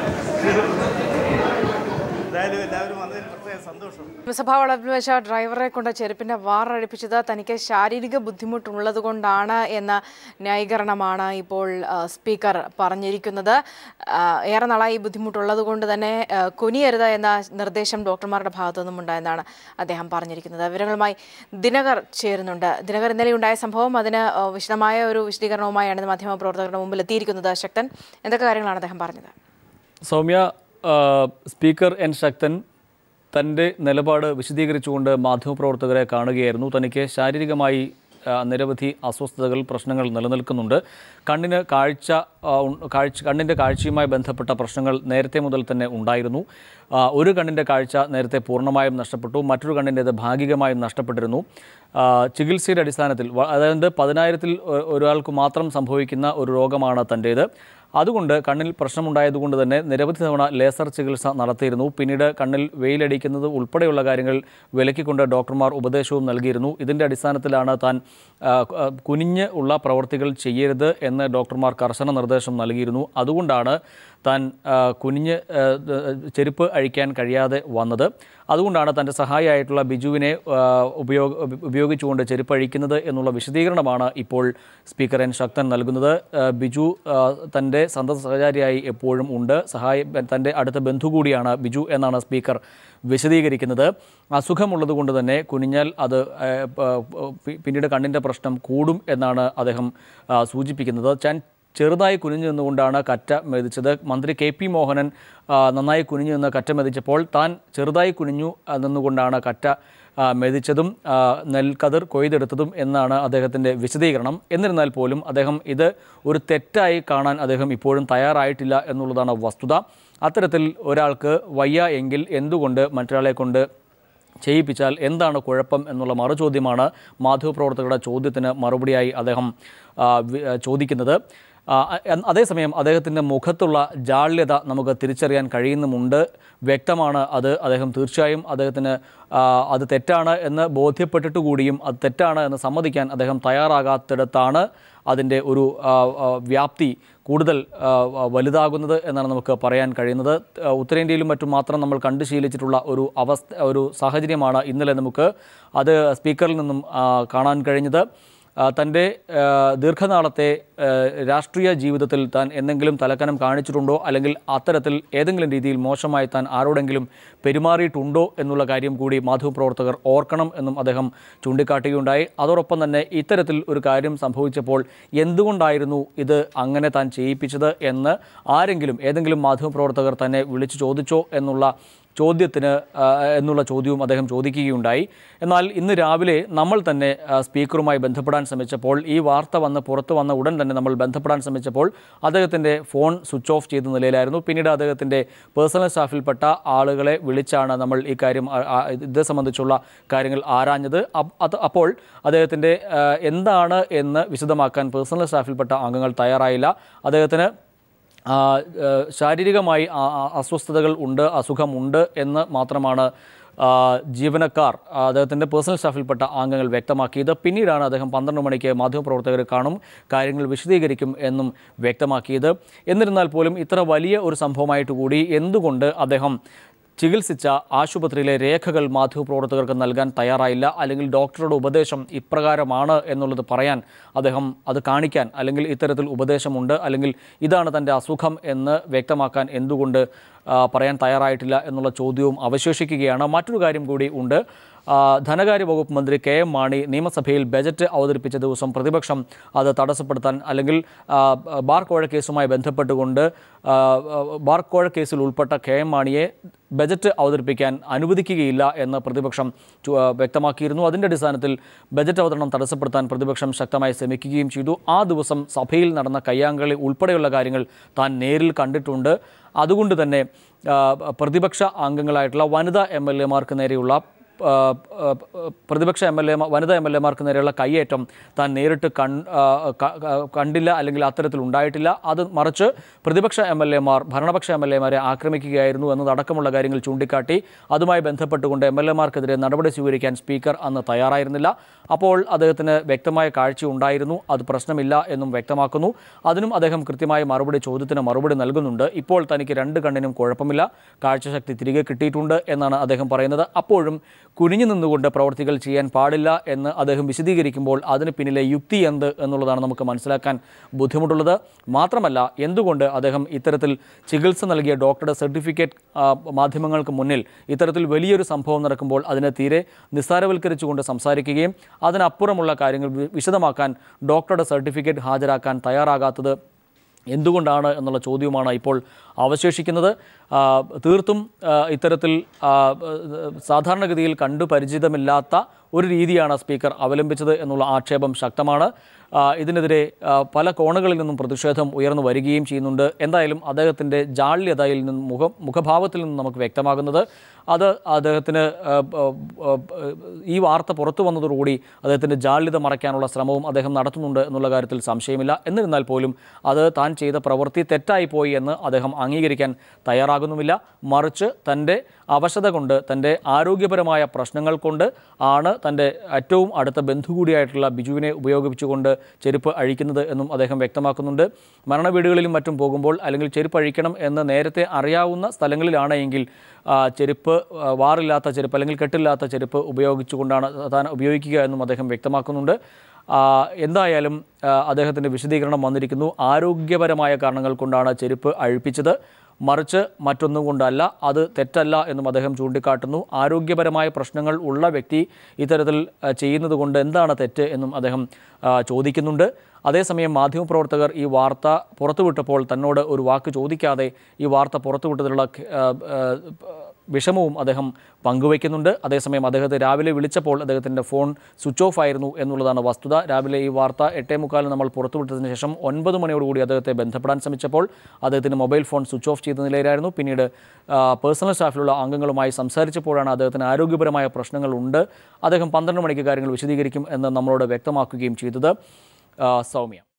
Speaker 3: എന്തായാലും എല്ലാവരും വന്നതിൽ പ്രത്യേക സന്തോഷം
Speaker 1: നിയമസഭാ വളപ്പിൽ വെച്ച ഡ്രൈവറെ കൊണ്ട് ചെരുപ്പിന്റെ വാറഴിപ്പിച്ചത് തനിക്ക് ശാരീരിക ബുദ്ധിമുട്ടുള്ളത് കൊണ്ടാണ് എന്ന ന്യായീകരണമാണ് ഇപ്പോൾ ആ, സ്പീക്കർ പറഞ്ഞിരിക്കുന്നത് ആ, ഏറെ നാളായി ഈ ബുദ്ധിമുട്ടുള്ളത് കൊണ്ട് തന്നെ ആ, കുനിയരുത് എന്ന നിർദ്ദേശം ഡോക്ടർമാരുടെ ഭാഗത്തു നിന്നും ഉണ്ടായെന്നാണ് അദ്ദേഹം പറഞ്ഞിരിക്കുന്നത് വിവരങ്ങളുമായി ദിനകർ ചേരുന്നുണ്ട് ദിനകർ ഇന്നലെ ഉണ്ടായ സംഭവം അതിന് ആ, വിശദമായ ഒരു വിശദീകരണവുമായാണ് മാധ്യമപ്രവർത്തകരുടെ മുമ്പിൽ എത്തിയിരിക്കുന്നത് ശക്തൻ എന്തൊക്കെ കാര്യങ്ങളാണ് അദ്ദേഹം പറഞ്ഞത്
Speaker 7: സൗമ്യ ആ, സ്പീക്കർ എൻ ശക്തൻ തൻ്റെ നിലപാട് വിശദീകരിച്ചുകൊണ്ട് മാധ്യമപ്രവർത്തകരെ കാണുകയായിരുന്നു തനിക്ക് ശാരീരികമായി ആ, നിരവധി അസ്വസ്ഥതകൾ പ്രശ്നങ്ങൾ നിലനിൽക്കുന്നുണ്ട് കണ്ണിന് കാഴ്ച ആ, ഉൺ- കാഴ്ച കണ്ണിൻ്റെ കാഴ്ചയുമായി ബന്ധപ്പെട്ട പ്രശ്നങ്ങൾ നേരത്തെ മുതൽ തന്നെ ഉണ്ടായിരുന്നു ആ, ഒരു കണ്ണിൻ്റെ കാഴ്ച നേരത്തെ പൂർണ്ണമായും നഷ്ടപ്പെട്ടു മറ്റൊരു കണ്ണിൻ്റേത് ഭാഗികമായും നഷ്ടപ്പെട്ടിരുന്നു ആ, ചികിത്സയുടെ അടിസ്ഥാനത്തിൽ വ- അതായത് പതിനായിരത്തിൽ ഒ- ഒരാൾക്ക് മാത്രം സംഭവിക്കുന്ന ഒരു രോഗമാണ് തൻ്റേത് അതുകൊണ്ട് കണ്ണിൽ പ്രശ്നമുണ്ടായതുകൊണ്ട് തന്നെ നിരവധി തവണ ലേസർ ചികിത്സ നടത്തിയിരുന്നു പിന്നീട് കണ്ണിൽ വെയിലടിക്കുന്നത് ഉൾപ്പെടെയുള്ള കാര്യങ്ങൾ വിലക്കിക്കൊണ്ട് ഡോക്ടർമാർ ഉപദേശവും നൽകിയിരുന്നു ഇതിൻ്റെ അടിസ്ഥാനത്തിലാണ് താൻ ആ, ആ, കുനിഞ്ഞ് ഉള്ള പ്രവർത്തികൾ ചെയ്യരുത് എന്ന് ഡോക്ടർമാർ കർശന നിർദ്ദേശം നൽകിയിരുന്നു അതുകൊണ്ടാണ് താൻ ആ, കുനിഞ്ഞ് ആ, ആ, ചെരുപ്പ് അഴിക്കാൻ കഴിയാതെ വന്നത് അതുകൊണ്ടാണ് തൻ്റെ സഹായിയായിട്ടുള്ള ബിജുവിനെ ആ, ഉപയോഗ ഉപയോഗിച്ചുകൊണ്ട് ചെരുപ്പ് അഴിക്കുന്നത് എന്നുള്ള വിശദീകരണമാണ് ഇപ്പോൾ സ്പീക്കർ എൻ ശക്തൻ നൽകുന്നത് ആ, ബിജു ആ, തൻ്റെ സന്തത സഹചാരിയായി എപ്പോഴും ഉണ്ട് സഹായ തൻ്റെ അടുത്ത ബന്ധു കൂടിയാണ് ബിജു എന്നാണ് സ്പീക്കർ വിശദീകരിക്കുന്നത് അസുഖമുള്ളത് കൊണ്ട് തന്നെ കുനിഞ്ഞാൽ അത് ആ, പ- പി- പിന്നീട് കണ്ണിൻ്റെ പ്രശ്നം കൂടും എന്നാണ് അദ്ദേഹം ആ, സൂചിപ്പിക്കുന്നത് ഞാൻ ചെറുതായി കുനിഞ്ഞു നിന്നുകൊണ്ടാണ് കറ്റ മെതിച്ചത് മന്ത്രി കെ പി മോഹനൻ ആ, നന്നായി കുനിഞ്ഞു നിന്ന് കറ്റ മെതിച്ചപ്പോൾ താൻ ചെറുതായി കുനിഞ്ഞു ആ, നിന്നുകൊണ്ടാണ് കറ്റ ആ, മെതിച്ചതും ആ, നെൽക്കതിർ കൊയ്തെടുത്തതും എന്നാണ് അദ്ദേഹത്തിൻ്റെ വിശദീകരണം എന്നിരുന്നാൽ പോലും അദ്ദേഹം ഇത് ഒരു തെറ്റായി കാണാൻ അദ്ദേഹം ഇപ്പോഴും തയ്യാറായിട്ടില്ല എന്നുള്ളതാണ് വസ്തുത അത്തരത്തിൽ ഒരാൾക്ക് വയ്യ എങ്കിൽ എന്തുകൊണ്ട് മറ്റൊരാളെ കൊണ്ട് ചെയ്യിപ്പിച്ചാൽ എന്താണ് കുഴപ്പം എന്നുള്ള മറുചോദ്യമാണ് മാധ്യമപ്രവർത്തകരുടെ ചോദ്യത്തിന് മറുപടിയായി അദ്ദേഹം ആ, വി- ആ, ചോദിക്കുന്നത് ആ, എൻ- അതേസമയം അദ്ദേഹത്തിൻ്റെ മുഖത്തുള്ള ജാള്യത നമുക്ക് തിരിച്ചറിയാൻ കഴിയുന്നുമുണ്ട് വ്യക്തമാണ് അത് അദ്ദേഹം തീർച്ചയായും അദ്ദേഹത്തിന് ആ, അത് തെറ്റാണ് എന്ന് ബോധ്യപ്പെട്ടിട്ട് കൂടിയും അത് തെറ്റാണ് എന്ന് സമ്മതിക്കാൻ അദ്ദേഹം തയ്യാറാകാത്തിടത്താണ് അതിൻ്റെ ഒരു ആ, ആ, വ്യാപ്തി കൂടുതൽ ആ, ആ, വലുതാകുന്നത് എന്നാണ് നമുക്ക് പറയാൻ കഴിയുന്നത് ആ, ഉത്തരേന്ത്യയിലും മറ്റും മാത്രം നമ്മൾ കണ്ടു ശീലിച്ചിട്ടുള്ള ഒരു അവസ്ഥ ഒരു സാഹചര്യമാണ് ഇന്നലെ നമുക്ക് അത് സ്പീക്കറിൽ നിന്നും ആ, കാണാൻ കഴിഞ്ഞത് ആ, തൻ്റെ ആ, ദീർഘനാളത്തെ ആ, രാഷ്ട്രീയ ജീവിതത്തിൽ താൻ എന്തെങ്കിലും തലക്കനം കാണിച്ചിട്ടുണ്ടോ അല്ലെങ്കിൽ അത്തരത്തിൽ ഏതെങ്കിലും രീതിയിൽ മോശമായി താൻ ആരോടെങ്കിലും പെരുമാറിയിട്ടുണ്ടോ എന്നുള്ള കാര്യം കൂടി മാധ്യമപ്രവർത്തകർ ഓർക്കണം എന്നും അദ്ദേഹം ചൂണ്ടിക്കാട്ടുകയുണ്ടായി അതോടൊപ്പം തന്നെ ഇത്തരത്തിൽ ഒരു കാര്യം സംഭവിച്ചപ്പോൾ എന്തുകൊണ്ടായിരുന്നു ഇത് അങ്ങനെ താൻ ചെയ്യിപ്പിച്ചത് എന്ന് ആരെങ്കിലും ഏതെങ്കിലും മാധ്യമപ്രവർത്തകർ തന്നെ വിളിച്ചു ചോദിച്ചോ എന്നുള്ള ചോദ്യത്തിന് ആ, എന്നുള്ള ചോദ്യവും അദ്ദേഹം ചോദിക്കുകയുണ്ടായി എന്നാൽ ഇന്ന് രാവിലെ നമ്മൾ തന്നെ ആ, സ്പീക്കറുമായി ബന്ധപ്പെടാൻ ശ്രമിച്ചപ്പോൾ ഈ വാർത്ത വന്ന് പുറത്തു വന്ന ഉടൻ തന്നെ നമ്മൾ ബന്ധപ്പെടാൻ ശ്രമിച്ചപ്പോൾ അദ്ദേഹത്തിൻ്റെ ഫോൺ സ്വിച്ച് ഓഫ് ചെയ്ത നിലയിലായിരുന്നു പിന്നീട് അദ്ദേഹത്തിൻ്റെ പേഴ്സണൽ സ്റ്റാഫിൽപ്പെട്ട ആളുകളെ വിളിച്ചാണ് നമ്മൾ ഈ കാര്യം ആ, ആ, ഇത് സംബന്ധിച്ചുള്ള കാര്യങ്ങൾ ആരാഞ്ഞത് അപ്- അത് അപ്പോൾ അദ്ദേഹത്തിൻ്റെ ആ, എന്താണ് എന്ന് വിശദമാക്കാൻ പേഴ്സണൽ സ്റ്റാഫിൽപ്പെട്ട അംഗങ്ങൾ തയ്യാറായില്ല അദ്ദേഹത്തിന് ആ, ആ, ശാരീരികമായി ആ- ആ- അസ്വസ്ഥതകൾ ഉണ്ട് അസുഖമുണ്ട് എന്ന് മാത്രമാണ് ആ, ജീവനക്കാർ ആ, അദ്ദേഹത്തിൻ്റെ പേഴ്സണൽ സ്റ്റാഫിൽപ്പെട്ട അംഗങ്ങൾ വ്യക്തമാക്കിയത് പിന്നീടാണ് അദ്ദേഹം പന്ത്രണ്ട് മണിക്ക് മാധ്യമപ്രവർത്തകർ കാണും കാര്യങ്ങൾ വിശദീകരിക്കും എന്നും വ്യക്തമാക്കിയത് എന്നിരുന്നാൽ പോലും ഇത്ര വലിയ ഒരു സംഭവമായിട്ട് കൂടി എന്തുകൊണ്ട് അദ്ദേഹം ചികിത്സിച്ച ആശുപത്രിയിലെ രേഖകൾ മാധ്യമപ്രവർത്തകർക്ക് നൽകാൻ തയ്യാറായില്ല അല്ലെങ്കിൽ ഡോക്ടറുടെ ഉപദേശം ഇപ്രകാരമാണ് എന്നുള്ളത് പറയാൻ അദ്ദേഹം അത് കാണിക്കാൻ അല്ലെങ്കിൽ ഇത്തരത്തിൽ ഉപദേശമുണ്ട് അല്ലെങ്കിൽ ഇതാണ് തൻ്റെ അസുഖം എന്ന് വ്യക്തമാക്കാൻ എന്തുകൊണ്ട് ആ, പറയാൻ തയ്യാറായിട്ടില്ല എന്നുള്ള ചോദ്യവും അവശേഷിക്കുകയാണ് മറ്റൊരു കാര്യം കൂടി ഉണ്ട് ആ, ധനകാര്യ വകുപ്പ് മന്ത്രി കെ എം മാണി നിയമസഭയിൽ ബജറ്റ് അവതരിപ്പിച്ച ദിവസം പ്രതിപക്ഷം അത് തടസ്സപ്പെടുത്താൻ അല്ലെങ്കിൽ ആ, ബാർ കോഴ കേസുമായി ബന്ധപ്പെട്ടുകൊണ്ട് ആ, ബാർ കോഴ കേസിൽ ഉൾപ്പെട്ട കെ എം മാണിയെ ബജറ്റ് അവതരിപ്പിക്കാൻ അനുവദിക്കുകയില്ല എന്ന് പ്രതിപക്ഷം ചു- ആ, വ്യക്തമാക്കിയിരുന്നു അതിൻ്റെ അടിസ്ഥാനത്തിൽ ബജറ്റ് അവതരണം തടസ്സപ്പെടുത്താൻ പ്രതിപക്ഷം ശക്തമായി ശ്രമിക്കുകയും ചെയ്തു ആ ദിവസം സഭയിൽ നടന്ന കയ്യാങ്കളി ഉൾപ്പെടെയുള്ള കാര്യങ്ങൾ താൻ നേരിൽ കണ്ടിട്ടുണ്ട് അതുകൊണ്ട് തന്നെ ആ, പ്രതിപക്ഷ അംഗങ്ങളായിട്ടുള്ള വനിതാ എം എൽ എമാർക്ക് നേരെയുള്ള ആ, ആ, പ്രതിപക്ഷ എം എൽ എ വനിതാ എം എൽ എമാർക്ക് നേരെയുള്ള കയ്യേറ്റം താൻ നേരിട്ട് കൺ ആ, ക- ക- കണ്ടില്ല അല്ലെങ്കിൽ അത്തരത്തിൽ ഉണ്ടായിട്ടില്ല അത് മറിച്ച് പ്രതിപക്ഷ എം എൽ എമാർ ഭരണപക്ഷ എം എൽ എമാരെ ആക്രമിക്കുകയായിരുന്നു എന്നതടക്കമുള്ള കാര്യങ്ങൾ ചൂണ്ടിക്കാട്ടി അതുമായി ബന്ധപ്പെട്ടുകൊണ്ട് എം എൽ എമാർക്കെതിരെ നടപടി സ്വീകരിക്കാൻ സ്പീക്കർ അന്ന് തയ്യാറായിരുന്നില്ല അപ്പോൾ അദ്ദേഹത്തിന് വ്യക്തമായ കാഴ്ച ഉണ്ടായിരുന്നു അത് പ്രശ്നമില്ല എന്നും വ്യക്തമാക്കുന്നു അതിനും അദ്ദേഹം കൃത്യമായ മറുപടി ചോദ്യത്തിന് മറുപടി നൽകുന്നുണ്ട് ഇപ്പോൾ തനിക്ക് രണ്ട് കണ്ണിനും കുഴപ്പമില്ല കാഴ്ചശക്തി തിരികെ കിട്ടിയിട്ടുണ്ട് എന്നാണ് അദ്ദേഹം പറയുന്നത് അപ്പോഴും കുനിഞ്ഞു നിന്നുകൊണ്ട് പ്രവർത്തികൾ ചെയ്യാൻ പാടില്ല എന്ന് അദ്ദേഹം വിശദീകരിക്കുമ്പോൾ അതിന് പിന്നിലെ യുക്തി എന്ത് എന്നുള്ളതാണ് നമുക്ക് മനസ്സിലാക്കാൻ ബുദ്ധിമുട്ടുള്ളത് മാത്രമല്ല എന്തുകൊണ്ട് അദ്ദേഹം ഇത്തരത്തിൽ ചികിത്സ നൽകിയ ഡോക്ടറുടെ സർട്ടിഫിക്കറ്റ് ആ, മാധ്യമങ്ങൾക്ക് മുന്നിൽ ഇത്തരത്തിൽ വലിയൊരു സംഭവം നടക്കുമ്പോൾ അതിനെ തീരെ നിസ്സാരവൽക്കരിച്ചുകൊണ്ട് സംസാരിക്കുകയും അതിനപ്പുറമുള്ള കാര്യങ്ങൾ വി- വിശദമാക്കാൻ ഡോക്ടറുടെ സർട്ടിഫിക്കറ്റ് ഹാജരാക്കാൻ തയ്യാറാകാത്തത് എന്തുകൊണ്ടാണ് എന്നുള്ള ചോദ്യവുമാണ് ഇപ്പോൾ അവശേഷിക്കുന്നത് ആ, തീർത്തും ആ, ഇത്തരത്തിൽ ആ, സാധാരണഗതിയിൽ കണ്ടു പരിചിതമില്ലാത്ത ഒരു രീതിയാണ് സ്പീക്കർ അവലംബിച്ചത് എന്നുള്ള ആക്ഷേപം ശക്തമാണ് ആ, ഇതിനെതിരെ ആ, പല കോണുകളിൽ നിന്നും പ്രതിഷേധം ഉയർന്നു വരികയും ചെയ്യുന്നുണ്ട് എന്തായാലും അദ്ദേഹത്തിൻ്റെ ജാള്യതയിൽ നിന്നും മുഖ മുഖഭാവത്തിൽ നിന്നും നമുക്ക് വ്യക്തമാകുന്നത് അത് അദ്ദേഹത്തിന് ആ, ആ, ആ, ഈ വാർത്ത പുറത്തു വന്നതോടുകൂടി അദ്ദേഹത്തിൻ്റെ ജാള്യത മറയ്ക്കാനുള്ള ശ്രമവും അദ്ദേഹം നടത്തുന്നുണ്ട് എന്നുള്ള കാര്യത്തിൽ സംശയമില്ല എന്നിരുന്നാൽ പോലും അത് താൻ ചെയ്ത പ്രവൃത്തി തെറ്റായി പോയി എന്ന് അദ്ദേഹം അംഗീകരിക്കാൻ തയ്യാറാകുന്നുമില്ല മറിച്ച് തൻ്റെ അവശത കൊണ്ട് തൻ്റെ ആരോഗ്യപരമായ പ്രശ്നങ്ങൾ കൊണ്ട് ആണ് തൻ്റെ ഏറ്റവും അടുത്ത ബന്ധു കൂടിയായിട്ടുള്ള ബിജുവിനെ ഉപയോഗിച്ചുകൊണ്ട് ചെരുപ്പ് അഴിക്കുന്നത് എന്നും അദ്ദേഹം വ്യക്തമാക്കുന്നുണ്ട് മരണ വീടുകളിലും മറ്റും പോകുമ്പോൾ അല്ലെങ്കിൽ ചെരുപ്പ് അഴിക്കണം എന്ന് നേരത്തെ അറിയാവുന്ന സ്ഥലങ്ങളിലാണ് എങ്കിൽ ആ, ചെരുപ്പ് ആ, വാറില്ലാത്ത ചെരുപ്പ് അല്ലെങ്കിൽ കെട്ടില്ലാത്ത ചെരുപ്പ് ഉപയോഗിച്ചുകൊണ്ടാണ് താൻ ഉപയോഗിക്കുക എന്നും അദ്ദേഹം വ്യക്തമാക്കുന്നുണ്ട് ആ, എന്തായാലും ആ, അദ്ദേഹത്തിൻ്റെ വിശദീകരണം വന്നിരിക്കുന്നു ആരോഗ്യപരമായ കാരണങ്ങൾ കൊണ്ടാണ് ചെരുപ്പ് അഴിപ്പിച്ചത് മറിച്ച് മറ്റൊന്നും കൊണ്ടല്ല അത് തെറ്റല്ല എന്നും അദ്ദേഹം ചൂണ്ടിക്കാട്ടുന്നു ആരോഗ്യപരമായ പ്രശ്നങ്ങൾ ഉള്ള വ്യക്തി ഇത്തരത്തിൽ ആ, ചെയ്യുന്നത് കൊണ്ട് എന്താണ് തെറ്റ് എന്നും അദ്ദേഹം ആ, ചോദിക്കുന്നുണ്ട് അതേസമയം മാധ്യമപ്രവർത്തകർ ഈ വാർത്ത പുറത്തുവിട്ടപ്പോൾ തന്നോട് ഒരു വാക്ക് ചോദിക്കാതെ ഈ വാർത്ത പുറത്തുവിട്ടതിലുള്ള ആ, ആ, വിഷമവും അദ്ദേഹം പങ്കുവയ്ക്കുന്നുണ്ട് അതേസമയം അദ്ദേഹത്തെ രാവിലെ വിളിച്ചപ്പോൾ അദ്ദേഹത്തിൻ്റെ ഫോൺ സ്വിച്ച് ഓഫ് ആയിരുന്നു എന്നുള്ളതാണ് വസ്തുത രാവിലെ ഈ വാർത്ത എട്ടേ മുക്കാലിന് നമ്മൾ പുറത്തുവിട്ടതിന് ശേഷം ഒൻപത് മണിയോടുകൂടി അദ്ദേഹത്തെ ബന്ധപ്പെടാൻ ശ്രമിച്ചപ്പോൾ അദ്ദേഹത്തിൻ്റെ മൊബൈൽ ഫോൺ സ്വിച്ച് ഓഫ് ചെയ്ത നിലയിലായിരുന്നു പിന്നീട് ആ, പേഴ്സണൽ സ്റ്റാഫിലുള്ള അംഗങ്ങളുമായി സംസാരിച്ചപ്പോഴാണ് അദ്ദേഹത്തിന് ആരോഗ്യപരമായ പ്രശ്നങ്ങളുണ്ട് അദ്ദേഹം പന്ത്രണ്ട് മണിക്ക് കാര്യങ്ങൾ വിശദീകരിക്കും എന്ന് നമ്മളോട് വ്യക്തമാക്കുകയും ചെയ്തത് ആ, സൗമ്യ